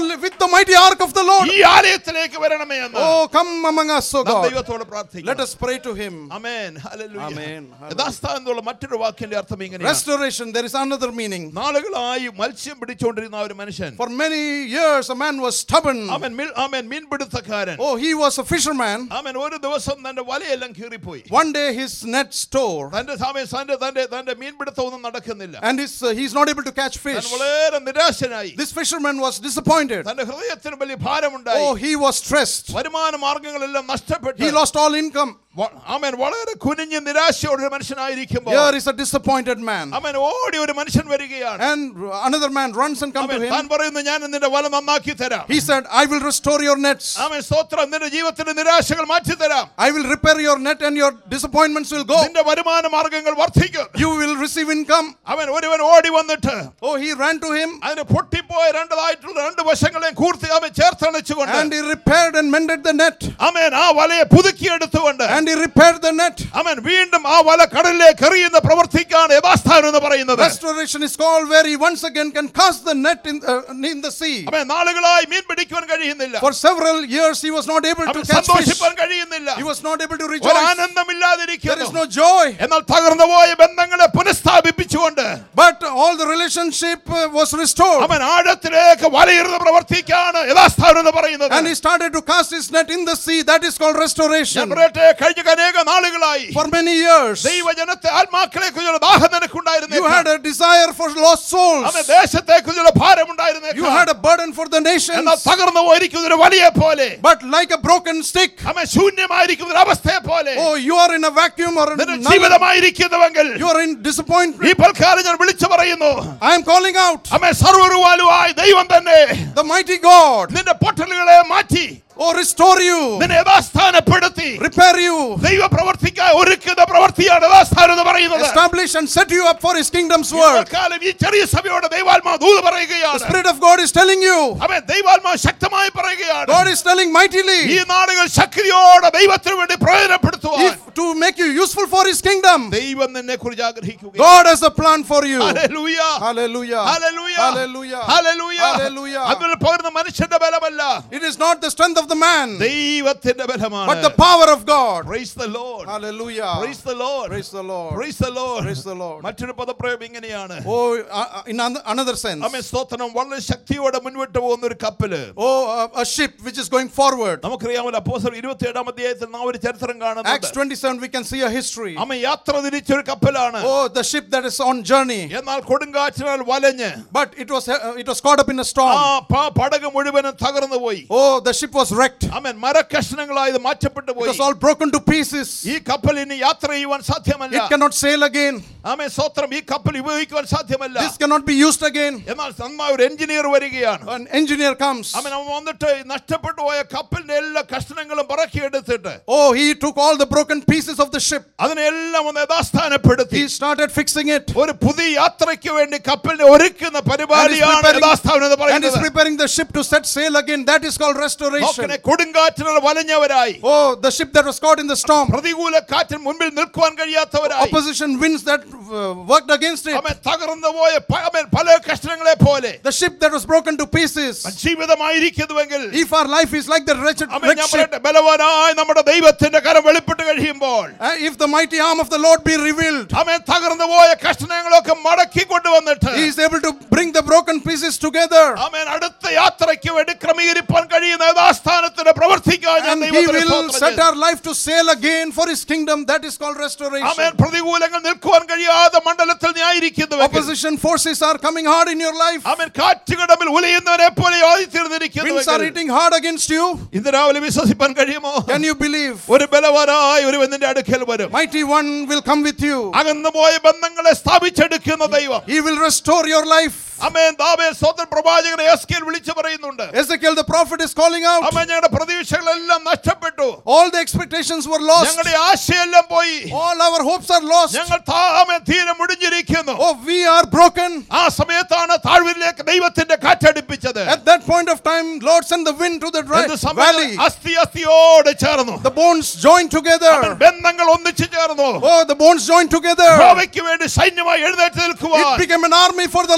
Speaker 2: the mighty ark of the Lord.
Speaker 1: ഈ ആലയത്തിലേക്ക് വരണമേ എന്ന്
Speaker 2: Oh, come among us, O
Speaker 1: നാം
Speaker 2: God.
Speaker 1: ദൈവത്തോട്
Speaker 2: Let
Speaker 1: പ്രാർത്ഥിക്കാം
Speaker 2: us pray to him.
Speaker 1: അമേൻ ഹല്ലേലൂയ
Speaker 2: Amen.
Speaker 1: യഥാസ്ഥാനം എന്നുള്ള മറ്റൊരു വാക്കിന്റെ അർത്ഥം ഇങ്ങനെയാണ്
Speaker 2: Restoration, there is another meaning.
Speaker 1: നാളുകളായി മത്സ്യം പിടിച്ചുകൊണ്ടിരുന്ന ആ ഒരു മനുഷ്യൻ
Speaker 2: For many years, a man was stubborn.
Speaker 1: അവൻ മിൽ- അവൻ മീൻപിടുത്തക്കാരൻ
Speaker 2: Oh, he was a fisherman.
Speaker 1: അവൻ ഒരു ദിവസം തന്റെ വലയെല്ലാം കീറിപ്പോയി
Speaker 2: One day, his nets tore,
Speaker 1: തന്റെ സമയം തന്റെ തന്റെ തന്റെ മീൻപിടുത്തം ഒന്നും നടക്കുന്നില്ല
Speaker 2: and his, uh, he's not able to catch
Speaker 1: താൻ
Speaker 2: fish.
Speaker 1: വളരെ നിരാശനായി
Speaker 2: This fisherman was disappointed.
Speaker 1: തന്റെ ഹൃദയത്തിന് വലിയ ഭാരമുണ്ടായി
Speaker 2: Oh, he was stressed.
Speaker 1: വരുമാന മാർഗങ്ങളെല്ലാം നഷ്ടപ്പെട്ടു
Speaker 2: He lost all income.
Speaker 1: അവൻ വളരെ കുനിഞ്ഞ് നിരാശയോടെ ഒരു മനുഷ്യനായിരിക്കുമ്പോൾ
Speaker 2: Here is a disappointed man.
Speaker 1: അവൻ ഓടി ഒരു മനുഷ്യൻ വരികയാണ്
Speaker 2: And another man runs and comes
Speaker 1: അവൻ
Speaker 2: to
Speaker 1: താൻ
Speaker 2: him.
Speaker 1: പറയുന്നു ഞാൻ നിന്റെ വല നന്നാക്കി തരാം
Speaker 2: He said, I will restore your nets.
Speaker 1: അവൻ സ്തോത്രം നിന്റെ ജീവിതത്തിന്റെ നിരാശകൾ മാറ്റി തരാം
Speaker 2: I will repair your net and your disappointments will go.
Speaker 1: നിന്റെ വരുമാന മാർഗങ്ങൾ വർദ്ധിക്കും
Speaker 2: You will receive income.
Speaker 1: അവൻ ഒരുവൻ ഓടി വന്നിട്ട്
Speaker 2: Oh, he ran to him
Speaker 1: അതിന് പൊട്ടിപ്പോയ രണ്ടതായിട്ടുള്ള രണ്ട് വശങ്ങളെയും കൂർത്തി അവൻ ചേർത്തണച്ചുകൊണ്ട്
Speaker 2: and he repaired and mended the net.
Speaker 1: അവൻ ആ വലയെ പുതുക്കിയെടുത്തുകൊണ്ട്
Speaker 2: And he repaired the net.
Speaker 1: അവൻ വീണ്ടും ആ വല കടലിലേക്ക് എറിയുന്ന പ്രവർത്തിക്കാണ് യഥാസ്ഥാനം എന്ന് പറയുന്നത്
Speaker 2: Restoration is called where he once again can cast the net in, uh, in the sea.
Speaker 1: അവൻ നാളുകളായി മീൻ പിടിക്കുവാൻ കഴിയുന്നില്ല
Speaker 2: For several years, he was not able to
Speaker 1: അവൻ
Speaker 2: catch fish.
Speaker 1: സന്തോഷിപ്പാൻ കഴിയുന്നില്ല
Speaker 2: He was not able to
Speaker 1: ഒരു
Speaker 2: rejoice. There
Speaker 1: ആനന്ദമില്ലാതിരിക്കുന്നു
Speaker 2: is no joy.
Speaker 1: എന്നാൽ തകർന്നു പോയ ബന്ധങ്ങളെ പുനഃസ്ഥാപിപ്പിച്ചുകൊണ്ട്
Speaker 2: But all the relationship uh, was restored.
Speaker 1: അവൻ ആഴത്തിലേക്ക് വലയിരുന്ന് പ്രവർത്തിക്കാണ് യഥാസ്ഥാനം എന്ന് പറയുന്നത്
Speaker 2: And he started to cast his net in the sea. That is called
Speaker 1: ഞാൻ
Speaker 2: restoration.
Speaker 1: പറയട്ടെ കഴിഞ്ഞ അനേക നാളുകളായി
Speaker 2: For many years,
Speaker 1: ദൈവജനത്തെ ആത്മാക്കളെ കുറിച്ചുള്ള ദാഹം നിനക്കുണ്ടായിരുന്നു
Speaker 2: you had a desire for lost souls.
Speaker 1: അവൻ ദേശത്തെ കുറിച്ചുള്ള ഭാരമുണ്ടായിരുന്നു
Speaker 2: You had a burden for the nations.
Speaker 1: എന്നാൽ തകർന്നു പോയിരിക്കുന്ന ഒരു വലിയ പോലെ
Speaker 2: But like a broken stick,
Speaker 1: അവൻ ശൂന്യമായിരിക്കുന്ന ഒരു അവസ്ഥയെ പോലെ
Speaker 2: oh, you are in a vacuum or
Speaker 1: നിന്റെ
Speaker 2: in
Speaker 1: ജീവിതമായിരിക്കുന്നുവെങ്കിൽ
Speaker 2: you are in disappointment.
Speaker 1: ഈ പൽക്കാലം ഞാൻ വിളിച്ചു പറയുന്നു
Speaker 2: I am calling out
Speaker 1: അവൻ സർവരുവാലുവായി ദൈവം തന്നെ
Speaker 2: the mighty God.
Speaker 1: നിന്റെ പൊട്ടലുകളെ മാറ്റി
Speaker 2: Oh, restore you,
Speaker 1: നിന്നെ യഥാസ്ഥാനപ്പെടുത്തി
Speaker 2: repair you,
Speaker 1: ദൈവ പ്രവർത്തിക്കാൻ ഒരുക്കുന്ന പ്രവർത്തിയാണ് യഥാസ്ഥാനം എന്ന് പറയുന്നത്
Speaker 2: establish and set you up for His kingdom's
Speaker 1: ഈ
Speaker 2: work.
Speaker 1: പൽക്കാലം ഈ ചെറിയ സഭയോട് ദൈവാത്മാവ് ദൂത്
Speaker 2: The
Speaker 1: പറയുകയാണ്
Speaker 2: Spirit of God is telling you,
Speaker 1: അവൻ ദൈവാത്മാവ് ശക്തമായി പറയുകയാണ്
Speaker 2: God is telling
Speaker 1: ഈ
Speaker 2: mightily
Speaker 1: നാടുകൾ ശക്തിയോടെ ദൈവത്തിന് വേണ്ടി പ്രയോജനപ്പെടുത്തുവാൻ
Speaker 2: if, to make you useful for His kingdom.
Speaker 1: ദൈവം നിന്നെ കുറിച്ച് ആഗ്രഹിക്കുക
Speaker 2: God has a plan for you.
Speaker 1: ഹല്ലേലൂയ
Speaker 2: Hallelujah.
Speaker 1: ഹല്ലേലൂയ
Speaker 2: Hallelujah.
Speaker 1: ഹല്ലേലൂയ
Speaker 2: Hallelujah.
Speaker 1: അതിൽ പകർന്ന മനുഷ്യന്റെ ബലമല്ല
Speaker 2: It is not the strength of the man,
Speaker 1: ദൈവത്തിന്റെ ബലമാണ്
Speaker 2: but the power of God.
Speaker 1: Praise the Lord.
Speaker 2: Hallelujah.
Speaker 1: Praise the Lord.
Speaker 2: Praise the Lord.
Speaker 1: Praise the Lord.
Speaker 2: Praise the Lord.
Speaker 1: മറ്റൊരു പദപ്രയോഗം ഇങ്ങനെയാണ്
Speaker 2: Oh, uh, uh, in an- another sense.
Speaker 1: അമ്മ സ്തോത്രം വളരെ ശക്തിയോടെ മുൻപോട്ട് പോകുന്ന ഒരു കപ്പല്
Speaker 2: Oh, uh, a ship which is going forward.
Speaker 1: നമുക്കറിയാമല്ലോ അപ്പോസ്തലർ ഇരുപത്തിയേഴാം അധ്യായത്തിൽ നാം ഒരു ചരിത്രം
Speaker 2: Acts
Speaker 1: കാണുന്നുണ്ട്
Speaker 2: 27, we can see a history.
Speaker 1: അമ്മ യാത്ര തിരിച്ചൊരു കപ്പലാണ്
Speaker 2: Oh, the ship that is on journey.
Speaker 1: എന്നാൽ കൊടുങ്കാറ്റിനാൽ വലഞ്ഞ്
Speaker 2: But it was uh, it was caught up in a
Speaker 1: ആ
Speaker 2: storm.
Speaker 1: പ- പടക് മുഴുവനും തകർന്നു പോയി
Speaker 2: Oh, the ship was wrecked.
Speaker 1: അവൻ മരക്കഷ്ണങ്ങളായത് മാറ്റപ്പെട്ടു
Speaker 2: It
Speaker 1: പോയി
Speaker 2: was all broken to pieces.
Speaker 1: ഈ കപ്പൽ ഇനി യാത്ര ചെയ്യുവാൻ സാധ്യമല്ല
Speaker 2: It cannot sail again.
Speaker 1: ആമേ സ്വത്രം ഈ കപ്പൽ ഉപയോഗിക്കുവാൻ സാധ്യമല്ല
Speaker 2: This cannot be used again.
Speaker 1: എന്നാൽ നന്നായി ഒരു എഞ്ചിനീയർ വരികയാണ്
Speaker 2: An engineer comes.
Speaker 1: അവൻ അവൻ വന്നിട്ട് ഈ നഷ്ടപ്പെട്ടു പോയ കപ്പലിന്റെ എല്ലാ കഷ്ണങ്ങളും പറക്കിയെടുത്തിട്ട്
Speaker 2: Oh, he took all the broken pieces of the ship.
Speaker 1: അതിനെല്ലാം ഒന്ന് യഥാസ്ഥാനപ്പെടുത്തി
Speaker 2: He started fixing it.
Speaker 1: ഒരു പുതിയ യാത്രയ്ക്ക് വേണ്ടി കപ്പലിനെ ഒരുക്കുന്ന
Speaker 2: And is
Speaker 1: പരിപാടിയാണ്
Speaker 2: preparing,
Speaker 1: യഥാസ്ഥാനം എന്ന്
Speaker 2: and is
Speaker 1: പറയുന്നത്
Speaker 2: preparing the ship to set sail again. That is called restoration.
Speaker 1: നോക്കണേ, കൊടുങ്കാറ്റിനാൽ വലഞ്ഞവരായി
Speaker 2: Oh, the ship that was caught in the storm.
Speaker 1: പ്രതികൂല കാറ്റിന് മുൻപിൽ നിൽക്കുവാൻ കഴിയാത്തവരായി
Speaker 2: Opposition winds that uh, worked against it.
Speaker 1: അവൻ തകർന്നു പോയ പ- അവൻ പല കഷ്ണങ്ങളെ പോലെ
Speaker 2: The ship that was broken to pieces.
Speaker 1: അവൻ ജീവിതമായിരിക്കുന്നുവെങ്കിൽ
Speaker 2: If our life is like the wretched,
Speaker 1: അവൻ
Speaker 2: wrecked
Speaker 1: ഞാൻ
Speaker 2: ship,
Speaker 1: പറയട്ടെ ബലവാനായ നമ്മുടെ ദൈവത്തിന്റെ കരം വെളിപ്പെട്ട് കഴിയുമ്പോൾ
Speaker 2: uh, if the mighty arm of the Lord be revealed,
Speaker 1: അവൻ തകർന്നു പോയ കഷ്ണങ്ങളൊക്കെ മടക്കി കൊണ്ടുവന്നിട്ട്
Speaker 2: He is able to bring the broken pieces together.
Speaker 1: അവൻ അടുത്ത യാത്രയ്ക്ക് വേണ്ടി ക്രമീകരിപ്പാൻ കഴിയുന്ന യഥാസ്ഥാനത്തിന് പ്രവർത്തിക്കാൻ ഞാൻ
Speaker 2: And He
Speaker 1: ദൈവത്തിന്
Speaker 2: will
Speaker 1: സ്തോത്രം
Speaker 2: set
Speaker 1: ചെയ്യുന്നു.
Speaker 2: our life to sail again for His kingdom. That is called
Speaker 1: അവൻ
Speaker 2: restoration.
Speaker 1: പ്രതികൂലങ്ങൾ നിൽക്കുവാൻ കഴിയാതെ മണ്ഡലത്തിൽ ന്യായിരിക്കുന്നുവെങ്കിൽ
Speaker 2: Opposition forces are coming hard in your life.
Speaker 1: അവൻ കാറ്റുകടമിൽ ഉലയുന്നവനെ പോലെ
Speaker 2: Winds are
Speaker 1: ആയിത്തീർന്നിരിക്കുന്നു
Speaker 2: hitting hard against you.
Speaker 1: ഇന്ന് രാവിലെ വിശ്വസിപ്പാൻ കഴിയുമോ
Speaker 2: Can you believe?
Speaker 1: ഒരു ബലവാനായ ഒരു നിന്റെ അടുക്കൽ വരും
Speaker 2: Mighty one will come with you.
Speaker 1: അകന്നു പോയ ബന്ധങ്ങളെ സ്ഥാപിച്ചെടുക്കുന്ന ദൈവം
Speaker 2: He will restore your life.
Speaker 1: അമേൻ ദാവേ സ്വന്തം പ്രവാചകനെ എസ്കേൽ വിളിച്ചു പറയുന്നുണ്ട്
Speaker 2: Ezekiel the prophet is calling out.
Speaker 1: അമേൻ ഞങ്ങളുടെ പ്രതീക്ഷകളെല്ലാം നഷ്ടപ്പെട്ടു
Speaker 2: All the expectations were lost.
Speaker 1: ഞങ്ങളുടെ ആശയെല്ലാം പോയി
Speaker 2: All our hopes are lost.
Speaker 1: ഞങ്ങൾ താ- ആമേൻ തീരെ മുടിഞ്ഞിരിക്കുന്നു
Speaker 2: Oh, we are broken.
Speaker 1: ആ സമയത്താണ് താഴ്വരിലേക്ക് ദൈവത്തിന്റെ കാറ്റടിപ്പിച്ചത്
Speaker 2: At that point of time, Lord sent the wind to the dry
Speaker 1: എന്ത് സമയം
Speaker 2: valley.
Speaker 1: അസ്ഥി അസ്ഥിയോട് ചേർന്നു
Speaker 2: The bones joined together.
Speaker 1: അവൻ ബന്ധങ്ങൾ ഒന്നിച്ചു ചേർന്നു
Speaker 2: Oh, the bones joined together.
Speaker 1: യഹോവയ്ക്ക് വേണ്ടി സൈന്യമായി എഴുന്നേറ്റ്
Speaker 2: It
Speaker 1: നിൽക്കുവാൻ
Speaker 2: became an army for the Lord.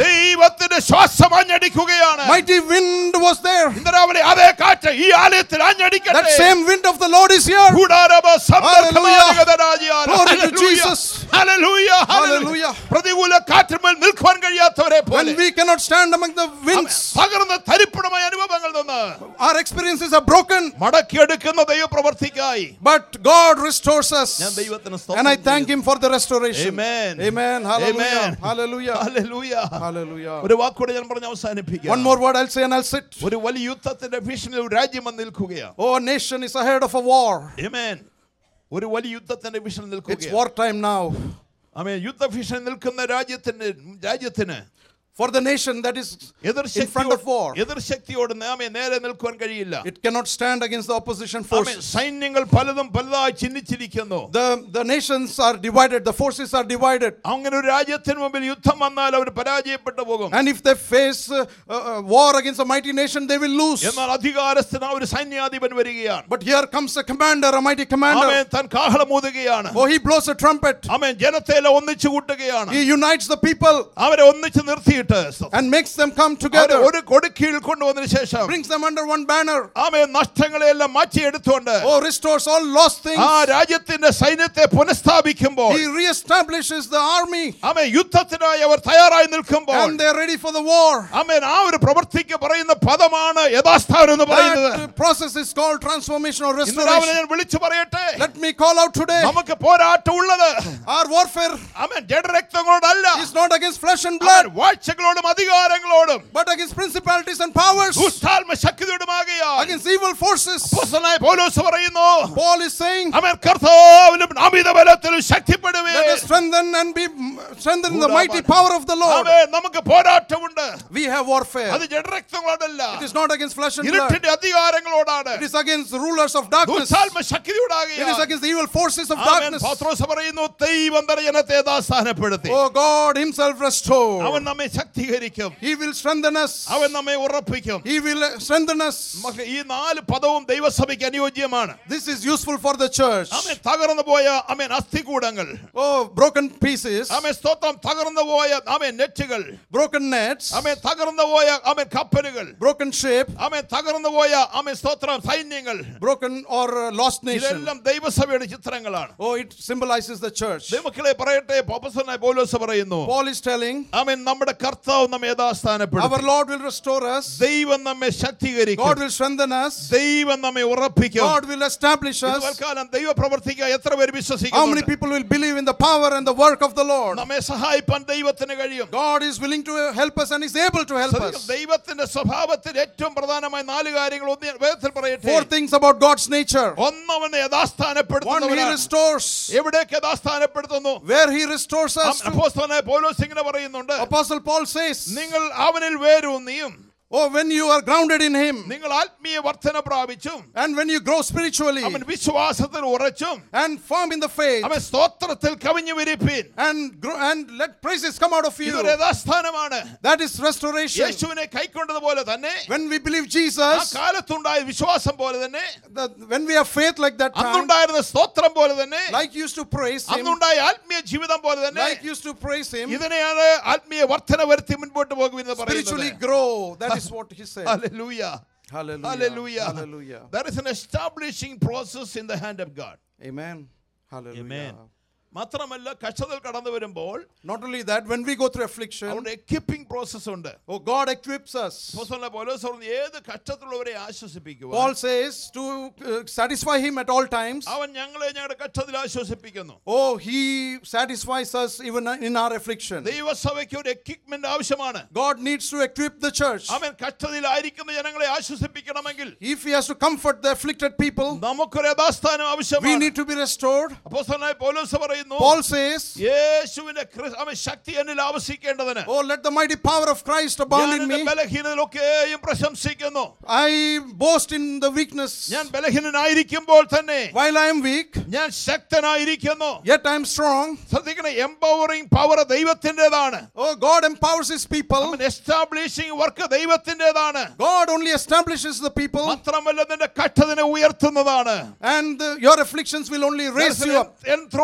Speaker 1: ദൈവത്തിന്റെ ശ്വാസം ആഞ്ഞടിക്കുകയാണ്
Speaker 2: Mighty wind was there.
Speaker 1: ഇന്ന് രാവിലെ അതേ കാറ്റ് ഈ ആലയത്തിൽ ആഞ്ഞടിക്കട്ടെ
Speaker 2: That same wind of the Lord is here.
Speaker 1: കൂടാരമ സമ്പർക്കമാനഗതരാജിയാൽ.
Speaker 2: Glory to
Speaker 1: Hallelujah.
Speaker 2: Jesus.
Speaker 1: Hallelujah.
Speaker 2: Hallelujah.
Speaker 1: പ്രതികൂല കാറ്റിന്മേൽ നിൽക്കുവാൻ കഴിയാത്തവരെ പോലെ
Speaker 2: When we cannot stand among the winds,
Speaker 1: തകർന്ന തരിപ്പണമായ അനുഭവങ്ങൾ നിന്ന്
Speaker 2: our experiences are broken,
Speaker 1: മടക്കിയെടുക്കുന്ന ദൈവപ്രവർത്തിക്കായി
Speaker 2: but God restores us.
Speaker 1: ഞാൻ ദൈവത്തിന്
Speaker 2: And I thank Him for the restoration.
Speaker 1: Amen.
Speaker 2: Amen. Hallelujah.
Speaker 1: Amen.
Speaker 2: Hallelujah.
Speaker 1: Hallelujah.
Speaker 2: Hallelujah.
Speaker 1: ഒരു വാക്കൂടെ ഞാൻ പറഞ്ഞ് അവസാനിപ്പിക്കാം
Speaker 2: One more word I'll say and I'll sit.
Speaker 1: ഒരു വലിയ യുദ്ധത്തിന്റെ ഭീഷണിയിൽ ഒരു രാജ്യം വന്ന് നിൽക്കുകയാണ്
Speaker 2: Oh, a nation is ahead of a war.
Speaker 1: Amen. ഒരു വലിയ യുദ്ധത്തിന്റെ ഭീഷണി
Speaker 2: It's
Speaker 1: നിൽക്കുകയാണ്
Speaker 2: wartime now.
Speaker 1: ആമേൻ യുദ്ധ ഭീഷണി നിൽക്കുന്ന രാജ്യത്തിന് രാജ്യത്തിന്
Speaker 2: For the nation that is
Speaker 1: എതിർ
Speaker 2: in front of war,
Speaker 1: എതിർ ശക്തിയോട് നാമേ നേരെ നിൽക്കുവാൻ കഴിയില്ല
Speaker 2: it cannot stand against the opposition
Speaker 1: amen
Speaker 2: forces.
Speaker 1: സൈന്യങ്ങൾ പലതും പലതായി ചിഹ്നിച്ചിരിക്കുന്നു
Speaker 2: The, the nations are divided, the forces are divided.
Speaker 1: അങ്ങനെ ഒരു രാജ്യത്തിന് മുമ്പിൽ യുദ്ധം വന്നാൽ അവർ പരാജയപ്പെട്ടു പോകും
Speaker 2: And if they face uh, uh, war against a mighty nation, they will lose.
Speaker 1: എന്നാൽ അധികാരസ്ഥന ഒരു സൈന്യാധിപൻ വരികയാണ്
Speaker 2: But here comes a commander, a mighty commander.
Speaker 1: ആമേൻ താൻ കാഹളമൂതുകയാണ്
Speaker 2: Oh, he blows a trumpet.
Speaker 1: ആമേൻ ജനത്തെല്ലാം ഒന്നിച്ചു കൂട്ടുകയാണ്
Speaker 2: He unites the people
Speaker 1: അവരെ ഒന്നിച്ച് നിർത്തിയിട്ട്
Speaker 2: and makes them come
Speaker 1: അവരെ
Speaker 2: together,
Speaker 1: ഒരു കൊടുക്കീഴിൽ കൊണ്ടുവന്നതിന് ശേഷം
Speaker 2: brings them under one banner.
Speaker 1: ആമേ നഷ്ടങ്ങളെല്ലാം മാറ്റിയെടുത്തുകൊണ്ട്
Speaker 2: Oh, restores all lost things.
Speaker 1: ആ രാജ്യത്തിന്റെ സൈന്യത്തെ പുനഃസ്ഥാപിക്കുമ്പോൾ
Speaker 2: He reestablishes the army
Speaker 1: ആമേ യുദ്ധത്തിനായി അവർ തയ്യാറായി നിൽക്കുമ്പോൾ
Speaker 2: and they're ready for the war.
Speaker 1: ആമേൻ ആ ഒരു പ്രവൃത്തിക്ക് പറയുന്ന പദമാണ് യഥാസ്ഥാനം എന്ന് പറയുന്നത്
Speaker 2: That process is called transformation or
Speaker 1: ഇന്ന് രാവിലെ
Speaker 2: restoration.
Speaker 1: ഞാൻ വിളിച്ചു പറയട്ടെ
Speaker 2: Let me call out today
Speaker 1: നമുക്ക് പോരാട്ടം ഉള്ളത്
Speaker 2: our warfare
Speaker 1: amen ജഡരക്തങ്ങളോടല്ല
Speaker 2: is not against flesh and
Speaker 1: amen
Speaker 2: blood,
Speaker 1: വാഴ്ചകളോടും അധികാരങ്ങളോടും
Speaker 2: but against principalities and powers,
Speaker 1: ദുഷ്ടാത്മ ശക്തിയോടുമാകിയാൽ
Speaker 2: against evil forces.
Speaker 1: അപ്പോസ്തലനായ പൗലോസ് പറയുന്നു
Speaker 2: Paul is saying,
Speaker 1: അവൻ കർത്താവിലും അമിത ബലത്തിലും ശക്തിപ്പെടുവേ
Speaker 2: Let us strengthen and be strengthened in the mighty power of the Lord.
Speaker 1: ആമേൻ നമുക്ക് പോരാട്ടമുണ്ട്
Speaker 2: We have warfare.
Speaker 1: അത് ജഡരക്തങ്ങളോടല്ല
Speaker 2: It is not against flesh and blood.
Speaker 1: ഇരുട്ടിന്റെ അധികാരങ്ങളോടാണ്
Speaker 2: It is against the rulers of darkness.
Speaker 1: ദുഷ്ടാത്മ
Speaker 2: It is
Speaker 1: ശക്തിയോടാകിയാൽ
Speaker 2: against the evil forces of
Speaker 1: amen
Speaker 2: darkness.
Speaker 1: പത്രോസ് പറയുന്നു ദൈവം തന്റെ ജനത്തെ യഥാസ്ഥാനപ്പെടുത്തി
Speaker 2: Oh God Himself restore.
Speaker 1: അവൻ നമ്മെ ശക്തീകരിക്കും
Speaker 2: He will strengthen us.
Speaker 1: അവൻ നമ്മെ ഉറപ്പിക്കും
Speaker 2: He will strengthen us.
Speaker 1: നമുക്ക് ഈ നാല് പദവും ദൈവസഭയ്ക്ക് അനുയോജ്യമാണ്
Speaker 2: This is useful for the church.
Speaker 1: അമേൻ തകർന്നു പോയ അമേൻ അസ്ഥികൂടങ്ങൾ
Speaker 2: Oh, broken pieces,
Speaker 1: അമേൻ സ്തോത്രം തകർന്നു പോയ അമേൻ നെറ്റുകൾ
Speaker 2: broken nets,
Speaker 1: അമേൻ തകർന്നു പോയ അമേൻ കപ്പലുകൾ
Speaker 2: broken ship,
Speaker 1: അമേൻ തകർന്നു പോയ അമേൻ സ്തോത്രം സൈന്യങ്ങൾ
Speaker 2: broken or uh, lost nation.
Speaker 1: ഇതെല്ലാം ദൈവസഭയുടെ ചിത്രങ്ങളാണ്
Speaker 2: Oh, it symbolizes the church.
Speaker 1: ദൈവമക്കളെ പറയട്ടെ പൗലോസനായ പൗലോസ് പറയുന്നു
Speaker 2: Paul is telling,
Speaker 1: ആമേൻ നമ്മുടെ കർത്താവ് നമ്മെ യഥാസ്ഥാനപ്പെടും
Speaker 2: Our Lord will restore us.
Speaker 1: ദൈവം നമ്മെ ശക്തീകരിക്കും
Speaker 2: God will strengthen us.
Speaker 1: ദൈവം നമ്മെ ഉറപ്പിക്കും
Speaker 2: God will establish us.
Speaker 1: ഇതുവൽക്കാലം ദൈവ പ്രവർത്തിക്കുക എത്ര പേര്
Speaker 2: How many
Speaker 1: വിശ്വസിക്കുന്നു
Speaker 2: people will believe in the power and the work of the Lord?
Speaker 1: നമ്മെ സഹായിപ്പാൻ ദൈവത്തിന് കഴിയും
Speaker 2: God is willing to help us and is able to help
Speaker 1: ശ്രദ്ധിക്കുക,
Speaker 2: us.
Speaker 1: ദൈവത്തിന്റെ സ്വഭാവത്തിൽ ഏറ്റവും പ്രധാനമായ നാല് കാര്യങ്ങൾ ഒന്ന് ഞാൻ വേദത്തിൽ പറയട്ടെ
Speaker 2: Four things about God's nature.
Speaker 1: ഒന്നവനെ
Speaker 2: One, He
Speaker 1: യഥാസ്ഥാനപ്പെടുത്തുന്നവനാണ്
Speaker 2: restores.
Speaker 1: എവിടേക്ക് യഥാസ്ഥാനപ്പെടുത്തുന്നു
Speaker 2: Where He restores us. to.
Speaker 1: അപ്പോസ്തലനായ പൗലോസ് ഇങ്ങനെ പറയുന്നുണ്ട്
Speaker 2: Apostle Paul says,
Speaker 1: നിങ്ങൾ അവനിൽ വേരൂന്നിയും
Speaker 2: Oh, when you are grounded in Him
Speaker 1: നിങ്ങൾ ആത്മീയ വർധന പ്രാപിച്ചും
Speaker 2: and when you grow spiritually
Speaker 1: അവൻ വിശ്വാസത്തിൽ ഉറച്ചും
Speaker 2: and firm in the faith
Speaker 1: അവൻ സ്തോത്രത്തിൽ കവിഞ്ഞു വിരിപ്പീൻ
Speaker 2: and grow, and let praises come out of you.
Speaker 1: ഇതൊരു യഥാസ്ഥാനമാണ്
Speaker 2: That is restoration.
Speaker 1: യേശുവിനെ കൈക്കൊണ്ടതുപോലെ തന്നെ
Speaker 2: When we believe
Speaker 1: ആ
Speaker 2: Jesus,
Speaker 1: കാലത്തുണ്ടായ വിശ്വാസം പോലെ തന്നെ
Speaker 2: the, when we have faith like that time,
Speaker 1: അന്നുണ്ടായിരുന്ന സ്തോത്രം പോലെ തന്നെ
Speaker 2: like used to praise Him,
Speaker 1: അന്നുണ്ടായ ആത്മീയ ജീവിതം പോലെ തന്നെ
Speaker 2: like used to praise Him,
Speaker 1: ഇതിനെയാണ് ആത്മീയ വർധന വരുത്തി മുൻപോട്ട് പോകുമെന്ന്
Speaker 2: spiritually
Speaker 1: പറയുന്നത്
Speaker 2: grow. That is what He said.
Speaker 1: Hallelujah.
Speaker 2: Hallelujah.
Speaker 1: Hallelujah.
Speaker 2: Hallelujah.
Speaker 1: There is an establishing process in the hand of God.
Speaker 2: Amen. Hallelujah.
Speaker 1: Amen. മാത്രമല്ല കഷ്ടതകൾ കടന്നു വരുമ്പോൾ
Speaker 2: Not only that, when we go through affliction,
Speaker 1: അവിടെ equipping process ഉണ്ട്
Speaker 2: oh, God equips us.
Speaker 1: അപ്പോസ്തലനായ പൗലോസ് പറഞ്ഞു, ഏത് കഷ്ടത്തിലുള്ളവരെ ആശ്വസിപ്പിക്കുക
Speaker 2: Paul says to uh, satisfy Him at all times.
Speaker 1: അവൻ ഞങ്ങളെ ഞങ്ങളുടെ കഷ്ടത്തിൽ ആശ്വസിപ്പിക്കുന്നു
Speaker 2: Oh, He satisfies us even in our affliction.
Speaker 1: ദൈവസഭയ്ക്ക് ഒരു എക്വിപ്മെന്റ് ആവശ്യമാണ്
Speaker 2: God needs to equip the church.
Speaker 1: അവൻ കഷ്ടതയിലായിരിക്കുന്ന ജനങ്ങളെ ആശ്വസിപ്പിക്കണമെങ്കിൽ
Speaker 2: If He has to comfort the afflicted people,
Speaker 1: നമുക്കൊരു യഥാസ്ഥാനം
Speaker 2: we
Speaker 1: ആവശ്യമാണ്
Speaker 2: need to be restored.
Speaker 1: അപ്പോസ്തലനായ പൗലോസ് പറയുന്നു
Speaker 2: Paul says,
Speaker 1: യേശുവിന്റെ ക്രി- അവൻ ശക്തി എന്നിൽ ആവശ്യിക്കേണ്ടതിന്
Speaker 2: Oh, let the mighty power of Christ abound
Speaker 1: ഞാൻ
Speaker 2: in
Speaker 1: എന്റെ
Speaker 2: me.
Speaker 1: ബലഹീനതയിലൊക്കെയും പ്രശംസിക്കുന്നു
Speaker 2: I boast in the weakness.
Speaker 1: ഞാൻ ബലഹീനനായിരിക്കുമ്പോൾ തന്നെ
Speaker 2: While I am weak,
Speaker 1: ഞാൻ ശക്തനായിരിക്കുന്നു
Speaker 2: yet I am strong.
Speaker 1: ശ്രദ്ധിക്കണം എംപവറിംഗ് പവർ ദൈവത്തിൻ്റെതാണ്
Speaker 2: Oh, God empowers His people.
Speaker 1: അവൻ എസ്റ്റാബ്ലിഷിംഗ് വർക്ക് ദൈവത്തിൻ്റെതാണ്
Speaker 2: God only establishes the people,
Speaker 1: മാത്രമല്ല നിന്റെ കഷ്ടതിനെ ഉയർത്തുന്നതാണ്
Speaker 2: and uh, your afflictions will only raise you up.
Speaker 1: എൻത്രോണിംഗ്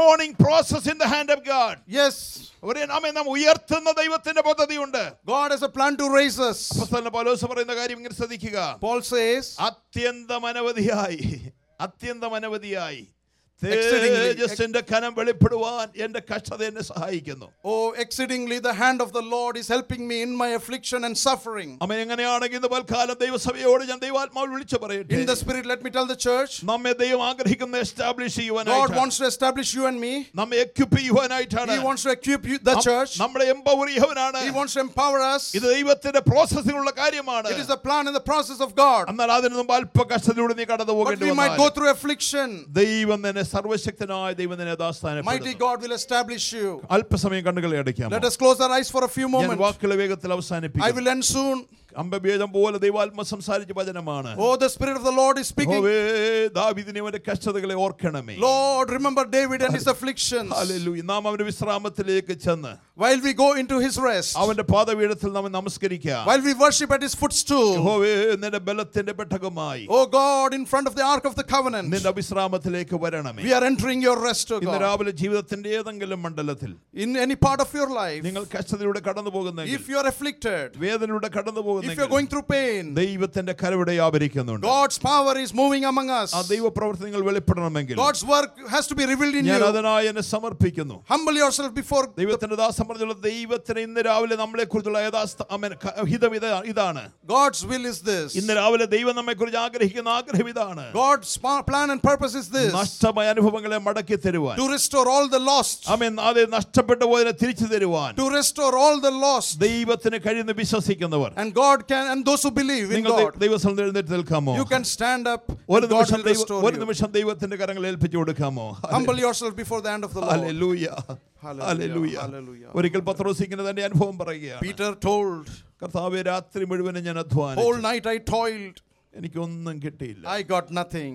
Speaker 1: process in the hand of God.
Speaker 2: Yes,
Speaker 1: ഒരു നമ്മെ നാം ഉയർത്തുന്ന ദൈവത്തിന്റെ പദ്ധതിയുണ്ട്
Speaker 2: God has a plan to raise us.
Speaker 1: അപ്പോസ്തലൻ പൗലോസ് പറയുന്ന കാര്യം ഇങ്ങനെ ശ്രദ്ധിക്കുക
Speaker 2: Paul says,
Speaker 1: അത്യന്തം അനവധിയായി അത്യന്തം അനവധിയായി
Speaker 2: Exceedingly-
Speaker 1: തേജസ്സിന്റെ കനം വെളിപ്പെടുവാൻ എന്റെ കഷ്ടത എന്നെ സഹായിക്കുന്നു
Speaker 2: Oh, exceedingly the hand of the Lord is helping me in my affliction and suffering.
Speaker 1: അമ്മ എങ്ങനെയാണെങ്കിൽ ഇന്ന് പൽക്കാലം ദൈവസഭയോട് ഞാൻ ദൈവാത്മാവ് വിളിച്ചു പറയട്ടെ
Speaker 2: In the Spirit, let me tell the church,
Speaker 1: നമ്മെ ദൈവം ആഗ്രഹിക്കുന്ന എസ്റ്റാബ്ലിഷ്
Speaker 2: God
Speaker 1: ചെയ്യുവാനായിട്ടാണ്
Speaker 2: wants to establish you and me.
Speaker 1: നമ്മെ എക്യുപ്പ് ചെയ്യുവാനായിട്ടാണ്
Speaker 2: He wants to equip you, the church.
Speaker 1: നമ്മളെ എംപവർ ചെയ്യുവാനാണ്
Speaker 2: He wants to empower us.
Speaker 1: ഇത് ദൈവത്തിന്റെ പ്രോസസ്സിലുള്ള കാര്യമാണ്
Speaker 2: It is the plan and the process of God.
Speaker 1: എന്നാൽ അതിന് മുമ്പ് അല്പ കഷ്ടത്തിലൂടെ നീ കടന്നു
Speaker 2: But
Speaker 1: പോകേണ്ടി
Speaker 2: we might
Speaker 1: വന്നാൽ
Speaker 2: go through affliction.
Speaker 1: ദൈവം തന്നെ സർവശക്തനായ ദൈവം തന്നെ
Speaker 2: Mighty
Speaker 1: യഥാസ്ഥാനപ്പെടുത്തുന്നു.
Speaker 2: God will establish you.
Speaker 1: അല്പസമയം കണ്ണുകളെ അടയ്ക്കാം
Speaker 2: Let us close our eyes for a few
Speaker 1: ഞാൻ
Speaker 2: moments.
Speaker 1: വാക്കുകളെ വേഗത്തിൽ
Speaker 2: I
Speaker 1: അവസാനിപ്പിക്കും
Speaker 2: will end soon.
Speaker 1: അമ്പഭേദം പോലെ ദൈവാത്മ സംസാരിച്ച വചനമാണ്
Speaker 2: Oh, the Spirit of the Lord is speaking.
Speaker 1: യഹോവേ, ദാവീദിനെ അവന്റെ കഷ്ടതകളെ ഓർക്കണമേ
Speaker 2: Lord, remember David and his afflictions.
Speaker 1: ഹല്ലേലൂയ. നാം അവന്റെ വിശ്രാമത്തിലേക്ക് ചെന്ന്
Speaker 2: While we go into his rest,
Speaker 1: അവന്റെ പാദപീഠത്തിൽ നാം നമസ്കരിക്കാം
Speaker 2: while we worship at his footstool,
Speaker 1: യഹോവേ, നിന്റെ ബലത്തിന്റെ പെട്ടകമായി
Speaker 2: oh God, in front of the Ark of the Covenant,
Speaker 1: നിന്റെ വിശ്രാമത്തിലേക്ക് വരണമേ
Speaker 2: we are entering your rest, oh
Speaker 1: ഇന്ന്
Speaker 2: God.
Speaker 1: രാവിലെ ജീവിതത്തിന്റെ ഏതെങ്കിലും മണ്ഡലത്തിൽ
Speaker 2: In any part of your life,
Speaker 1: നിങ്ങൾ കഷ്ടതയിലൂടെ കടന്നു പോകുന്നെങ്കിൽ
Speaker 2: if you are afflicted,
Speaker 1: വേദനയിലൂടെ കടന്നു
Speaker 2: if you are
Speaker 1: പോകുന്നെങ്കിൽ
Speaker 2: going through pain,
Speaker 1: ദൈവത്തിന്റെ കരവിടെ വ്യാപരിക്കുന്നുണ്ട്
Speaker 2: God's power is moving among us.
Speaker 1: ആ ദൈവപ്രവൃത്തി നിങ്ങൾ വെളിപ്പെടണമെങ്കിൽ
Speaker 2: God's work has to be revealed in
Speaker 1: ഞാൻ
Speaker 2: you.
Speaker 1: അതിനായി എന്നെ സമർപ്പിക്കുന്നു
Speaker 2: Humble yourself before
Speaker 1: ദൈവത്തിന്റെ ദാസം പറഞ്ഞുള്ള ദൈവത്തിന് ഇന്ന് രാവിലെ നമ്മളെ കുറിച്ചുള്ള യഥാസ്ഥ അമേൻ ക- ഹിതം ഇതാ- ഇതാണ്
Speaker 2: God's will is this.
Speaker 1: ഇന്ന് രാവിലെ ദൈവം നമ്മെ കുറിച്ച് ആഗ്രഹിക്കുന്ന ആഗ്രഹം ഇതാണ്
Speaker 2: God's pa- plan and purpose is this
Speaker 1: നഷ്ടമായ അനുഭവങ്ങളെ മടക്കി തരുവാൻ
Speaker 2: to restore all the lost,
Speaker 1: അമേൻ അത് നഷ്ടപ്പെട്ടു പോയതിനെ തിരിച്ചു തരുവാൻ
Speaker 2: to restore all the lost.
Speaker 1: ദൈവത്തിന് കഴിയുന്ന വിശ്വസിക്കുന്നവർ
Speaker 2: And God can, and those who believe in
Speaker 1: നിങ്ങൾ
Speaker 2: God,
Speaker 1: ദൈവസ്ഥലം എഴുന്നേറ്റ് നിൽക്കാമോ
Speaker 2: you can stand up
Speaker 1: ഒരു
Speaker 2: and God
Speaker 1: നിമിഷം
Speaker 2: will
Speaker 1: ദൈവ-
Speaker 2: restore
Speaker 1: ഒരു
Speaker 2: you.
Speaker 1: നിമിഷം ദൈവത്തിന്റെ കരങ്ങൾ ഏൽപ്പിച്ചു കൊടുക്കാമോ
Speaker 2: Humble yourself before the hand of the Lord.
Speaker 1: ഹല്ലേലൂയ.
Speaker 2: Hallelujah.
Speaker 1: ഹല്ലേലൂയ.
Speaker 2: Hallelujah.
Speaker 1: ഒരിക്കൽ പത്രോസ് ഇങ്ങനെ തന്റെ അനുഭവം പറയുകയാണ്
Speaker 2: Peter told,
Speaker 1: കർത്താവ് രാത്രി മുഴുവനും ഞാൻ
Speaker 2: Whole
Speaker 1: അധ്വാനിച്ചു
Speaker 2: night I toiled,
Speaker 1: എനിക്കൊന്നും കിട്ടിയില്ല
Speaker 2: I got nothing.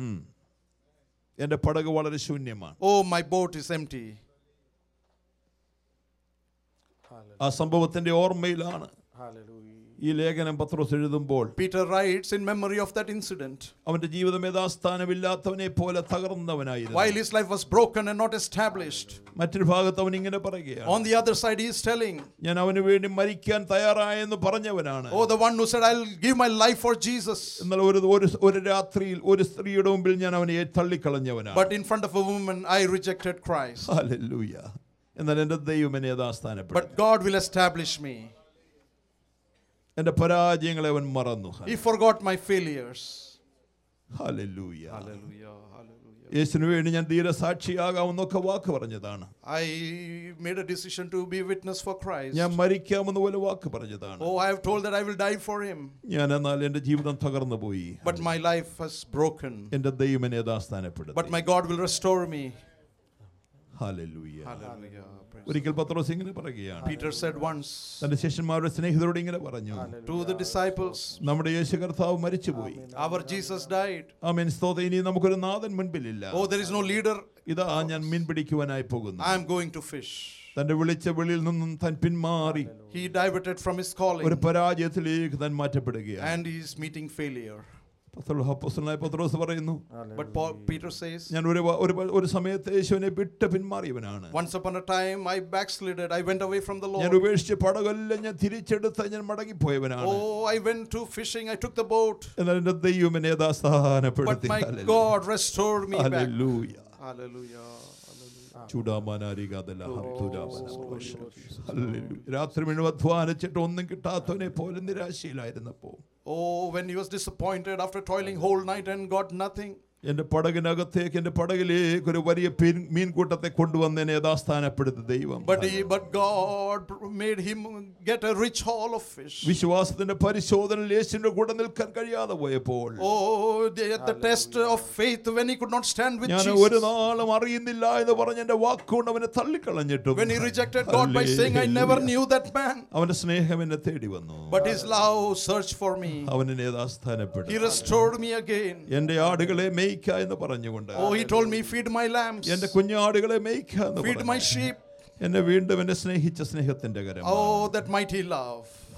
Speaker 1: എന്റെ പടക് വളരെ ശൂന്യമാണ്
Speaker 2: Oh, my boat is empty.
Speaker 1: ആ സംഭവത്തിന്റെ ഓർമ്മയിലാണ് ഈ ലേഖനം പത്രോസ് എഴുതുമ്പോൾ
Speaker 2: Peter writes in memory of that incident.
Speaker 1: അവന്റെ ജീവിതം യഥാസ്ഥാനമില്ലാത്തവനെ പോലെ തകർന്നവനായിരുന്നു
Speaker 2: While his life was broken and not established,
Speaker 1: മറ്റൊരു ഭാഗത്ത് അവൻ ഇങ്ങനെ പറയുകയാണ്
Speaker 2: on the other side he is telling,
Speaker 1: ഞാൻ അവന് വേണ്ടി മരിക്കാൻ തയ്യാറായെന്ന് പറഞ്ഞവനാണ്
Speaker 2: Oh, the one who said, I'll give my life for Jesus.
Speaker 1: എന്നാൽ ഒരു ഒരു ഒരു രാത്രിയിൽ ഒരു സ്ത്രീയുടെ മുമ്പിൽ ഞാൻ അവനെ തള്ളിക്കളഞ്ഞവനാണ്
Speaker 2: But in front of a woman, I rejected Christ.
Speaker 1: ഹല്ലേലൂയ. എന്നാൽ എൻ്റെ ദൈവം എന്നെ യഥാസ്ഥാനപ്പെടും
Speaker 2: But God will establish me.
Speaker 1: എൻ്റെ പരാജയങ്ങളെ അവൻ മറന്നു
Speaker 2: He forgot my failures.
Speaker 1: ഹല്ലേലൂയ.
Speaker 2: Hallelujah. Hallelujah.
Speaker 1: യേശുവിന് വേണ്ടി ഞാൻ ധീരസാക്ഷിയാകാമെന്നൊക്കെ വാക്ക് പറഞ്ഞതാണ്
Speaker 2: I made a decision to be witness for Christ.
Speaker 1: ഞാൻ മരിക്കാമെന്ന് പോലെ വാക്ക് പറഞ്ഞതാണ്
Speaker 2: Oh, I have told that I will die for him.
Speaker 1: ഞാൻ എന്നാൽ എൻ്റെ ജീവിതം തകർന്നു പോയി
Speaker 2: But my life has broken.
Speaker 1: എൻ്റെ ദൈവം എന്നെ യഥാസ്ഥാനപ്പെടും
Speaker 2: But my God will restore me.
Speaker 1: ഹല്ലേലൂയ.
Speaker 2: Hallelujah. Praise
Speaker 1: ഒരിക്കൽ പത്രോസ് ഇങ്ങനെ പറയുകയാണ്
Speaker 2: Peter said once
Speaker 1: തന്റെ ശിഷ്യന്മാരുടെ സ്നേഹിതരോട് ഇങ്ങനെ പറഞ്ഞു
Speaker 2: to the disciples,
Speaker 1: നമ്മുടെ യേശു കർത്താവ് മരിച്ചുപോയി
Speaker 2: Our Jesus died.
Speaker 1: ആ മെൻസ്തോത ഇനി നമുക്കൊരു നാഥൻ മുൻപിലില്ല
Speaker 2: Oh, there is no leader.
Speaker 1: ഇതാ ഞാൻ മീൻ പിടിക്കുവാനായി പോകുന്നു
Speaker 2: I am going to fish.
Speaker 1: തന്റെ വിളിച്ച വെളിയിൽ നിന്നും താൻ പിന്മാറി
Speaker 2: He diverted from his
Speaker 1: ഒരു
Speaker 2: calling
Speaker 1: പരാജയത്തിലേക്ക് താൻ മാറ്റപ്പെടുകയാണ്
Speaker 2: and he is meeting failure.
Speaker 1: പത്രോസ് അപ്പോസ്തലനായ പത്രോസ് പറയുന്നു
Speaker 2: But Paul, Peter says,
Speaker 1: ഞാൻ ഒരു വ- ഒരു വ- ഒരു സമയത്ത് യേശുവിനെ വിട്ട് പിന്മാറിയവനാണ്
Speaker 2: Once upon a time I backslided. I went away from the
Speaker 1: ഞാൻ
Speaker 2: Lord.
Speaker 1: ഉപേക്ഷിച്ച് പടകെല്ലാം ഞാൻ തിരിച്ചെടുത്ത് ഞാൻ മടങ്ങിപ്പോയവനാണ്
Speaker 2: Oh, I went to fishing. I took the boat.
Speaker 1: എന്നാൽ എന്റെ ദൈവം എന്നെ
Speaker 2: But
Speaker 1: യഥാസ്ഥാനപ്പെടുത്തി
Speaker 2: my God restored me back.
Speaker 1: ഹല്ലേലൂയ.
Speaker 2: Hallelujah.
Speaker 1: ചൂടാമാനാരികാതെല്ലാം ഹംതുരാമന ഹല്ലേലൂയ. രാത്രി മുഴുവൻ അധ്വാനിച്ചിട്ട് ഒന്നും കിട്ടാത്തവനെ പോലെ നിരാശയിലായിരുന്നപ്പോ
Speaker 2: Oh, when he was disappointed after toiling whole night and got nothing.
Speaker 1: എന്റെ പടകിനകത്തേക്ക് എന്റെ പടകിലേക്ക് ഒരു വലിയ പീൻ- മീൻകൂട്ടത്തെ കൊണ്ടുവന്നതിനെ യഥാസ്ഥാനപ്പെടുത്തി ദൈവം
Speaker 2: But he, but God made him get a rich haul of fish.
Speaker 1: വിശ്വാസത്തിന്റെ പരിശോധനയിൽ യേശുവിന്റെ കൂടെ നിൽക്കാൻ കഴിയാതെ പോയപ്പോൾ
Speaker 2: Oh, the, at the test of faith when he could not stand with
Speaker 1: ഞാൻ ഒരു
Speaker 2: Jesus.
Speaker 1: നാളും അറിയുന്നില്ല എന്ന് പറഞ്ഞ് എന്റെ വാക്കുകൊണ്ട് അവനെ തള്ളിക്കളഞ്ഞിട്ടും
Speaker 2: When he rejected God by saying, I never
Speaker 1: ഹല്ലേലൂയ.
Speaker 2: knew that man.
Speaker 1: അവന്റെ സ്നേഹം എന്നെ തേടി വന്നു
Speaker 2: But his love searched for me.
Speaker 1: അവൻ എന്നെ യഥാസ്ഥാനപ്പെടും
Speaker 2: He restored me again.
Speaker 1: എന്റെ ആടുകളെ മേയ്ക്ക എന്ന് പറഞ്ഞുകൊണ്ട്
Speaker 2: Oh, he told me, feed my lambs,
Speaker 1: എന്റെ കുഞ്ഞാടുകളെ മേയ്ക്ക എന്ന്
Speaker 2: feed my
Speaker 1: പറഞ്ഞു.
Speaker 2: sheep.
Speaker 1: എന്നെ വീണ്ടും എന്നെ സ്നേഹിച്ച സ്നേഹത്തിന്റെ കരം
Speaker 2: Oh, that mighty love.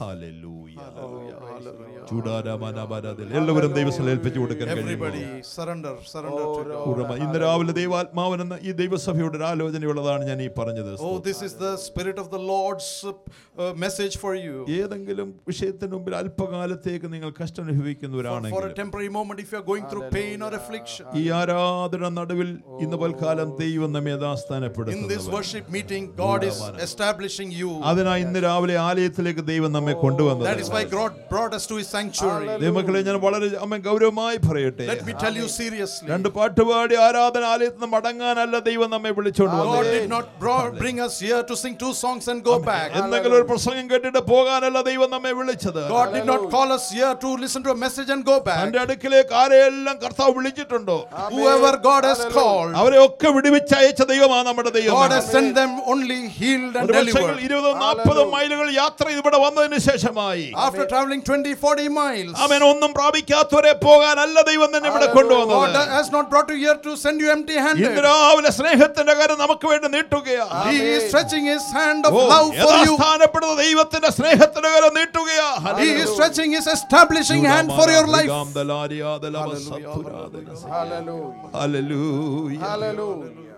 Speaker 1: ഹല്ലേലൂയ. ചൂടാരാമാനാബാരാതിൽ എല്ലാവരും ദൈവസ്ഥലം ഏൽപ്പിച്ചു കൊടുക്കാൻ കഴിയുമോ?
Speaker 2: Everybody surrender, surrender to God.
Speaker 1: ഉറമ. ഇന്ന് രാവിലെ ദൈവാത്മാവനെന്ന ഈ ദൈവസഭയുടെ ഒരു ആലോചനയുള്ളതാണ് ഞാൻ ഈ പറഞ്ഞത്
Speaker 2: Oh, this is the Spirit of the Lord's uh, uh, message for you.
Speaker 1: ഏതെങ്കിലും വിഷയത്തിന് മുമ്പിൽ അല്പകാലത്തേക്ക് നിങ്ങൾ കഷ്ടം
Speaker 2: For a
Speaker 1: അനുഭവിക്കുന്നവരാണെങ്കിൽ
Speaker 2: temporary moment, if you are going through pain or affliction,
Speaker 1: ഈ ആരാധന നടുവിൽ ഇന്ന് പൽക്കാലം ദൈവം നമ്മെ
Speaker 2: in this
Speaker 1: യഥാസ്ഥാനപ്പെടുത്തുന്നു
Speaker 2: worship meeting, God is establishing you.
Speaker 1: അതിനായി ഇന്ന് രാവിലെ ആലയത്തിലേക്ക് ദൈവം നമ്മെ കൊണ്ടുവന്നത്
Speaker 2: That is why God brought us to His sanctuary.
Speaker 1: ദൈവമക്കളെ ഞാൻ വളരെ അമ്മ ഗൗരവമായി പറയട്ടെ
Speaker 2: Let me tell you seriously.
Speaker 1: രണ്ട് പാട്ടുപാടി ആരാധന ആലയത്തിൽ നിന്ന് മടങ്ങാനല്ല ദൈവം നമ്മെ വിളിച്ചോണ്ട്
Speaker 2: God
Speaker 1: വന്നത്
Speaker 2: did not bro- bring us here to sing two songs and go back.
Speaker 1: എന്തെങ്കിലും ഒരു പ്രസംഗം കേട്ടിട്ട് പോകാനല്ല ദൈവം നമ്മെ വിളിച്ചത്
Speaker 2: God did not call us here to listen to a message and go back.
Speaker 1: തന്റെ അടുക്കിലേക്ക് ആരെയെല്ലാം കർത്താവ് വിളിച്ചിട്ടുണ്ടോ
Speaker 2: Whoever God has called,
Speaker 1: അവരെ ഒക്കെ വിടുവിച്ചയച്ച ദൈവമാണ് നമ്മുടെ ദൈവം
Speaker 2: God has sent them only healed and
Speaker 1: ഒരു പക്ഷേ
Speaker 2: delivered.
Speaker 1: ഇരുപതും നാൽപ്പതും മൈലുകൾ യാത്ര ചെയ്ത് ഇവിടെ വന്നതിന് ശേഷമായി
Speaker 2: After traveling 20, 40 miles,
Speaker 1: അവൻ ഒന്നും പ്രാപിക്കാത്തവരെ പോകാനല്ല ദൈവം തന്നെ ഇവിടെ
Speaker 2: God
Speaker 1: കൊണ്ടുവന്നത്
Speaker 2: has not brought you here to send you empty
Speaker 1: ഇന്ന്
Speaker 2: handed.
Speaker 1: രാവിലെ സ്നേഹത്തിന്റെ കാര്യം നമുക്ക് വേണ്ടി നീട്ടുകയാ
Speaker 2: He is stretching His hand of
Speaker 1: oh,
Speaker 2: love for you.
Speaker 1: യഥാസ്ഥാനപ്പെടുന്ന ദൈവത്തിന്റെ സ്നേഹത്തിന്റെ കാര്യം നീട്ടുകയാ
Speaker 2: He is stretching His establishing hand for your life.
Speaker 1: Hallelujah. Hallelujah.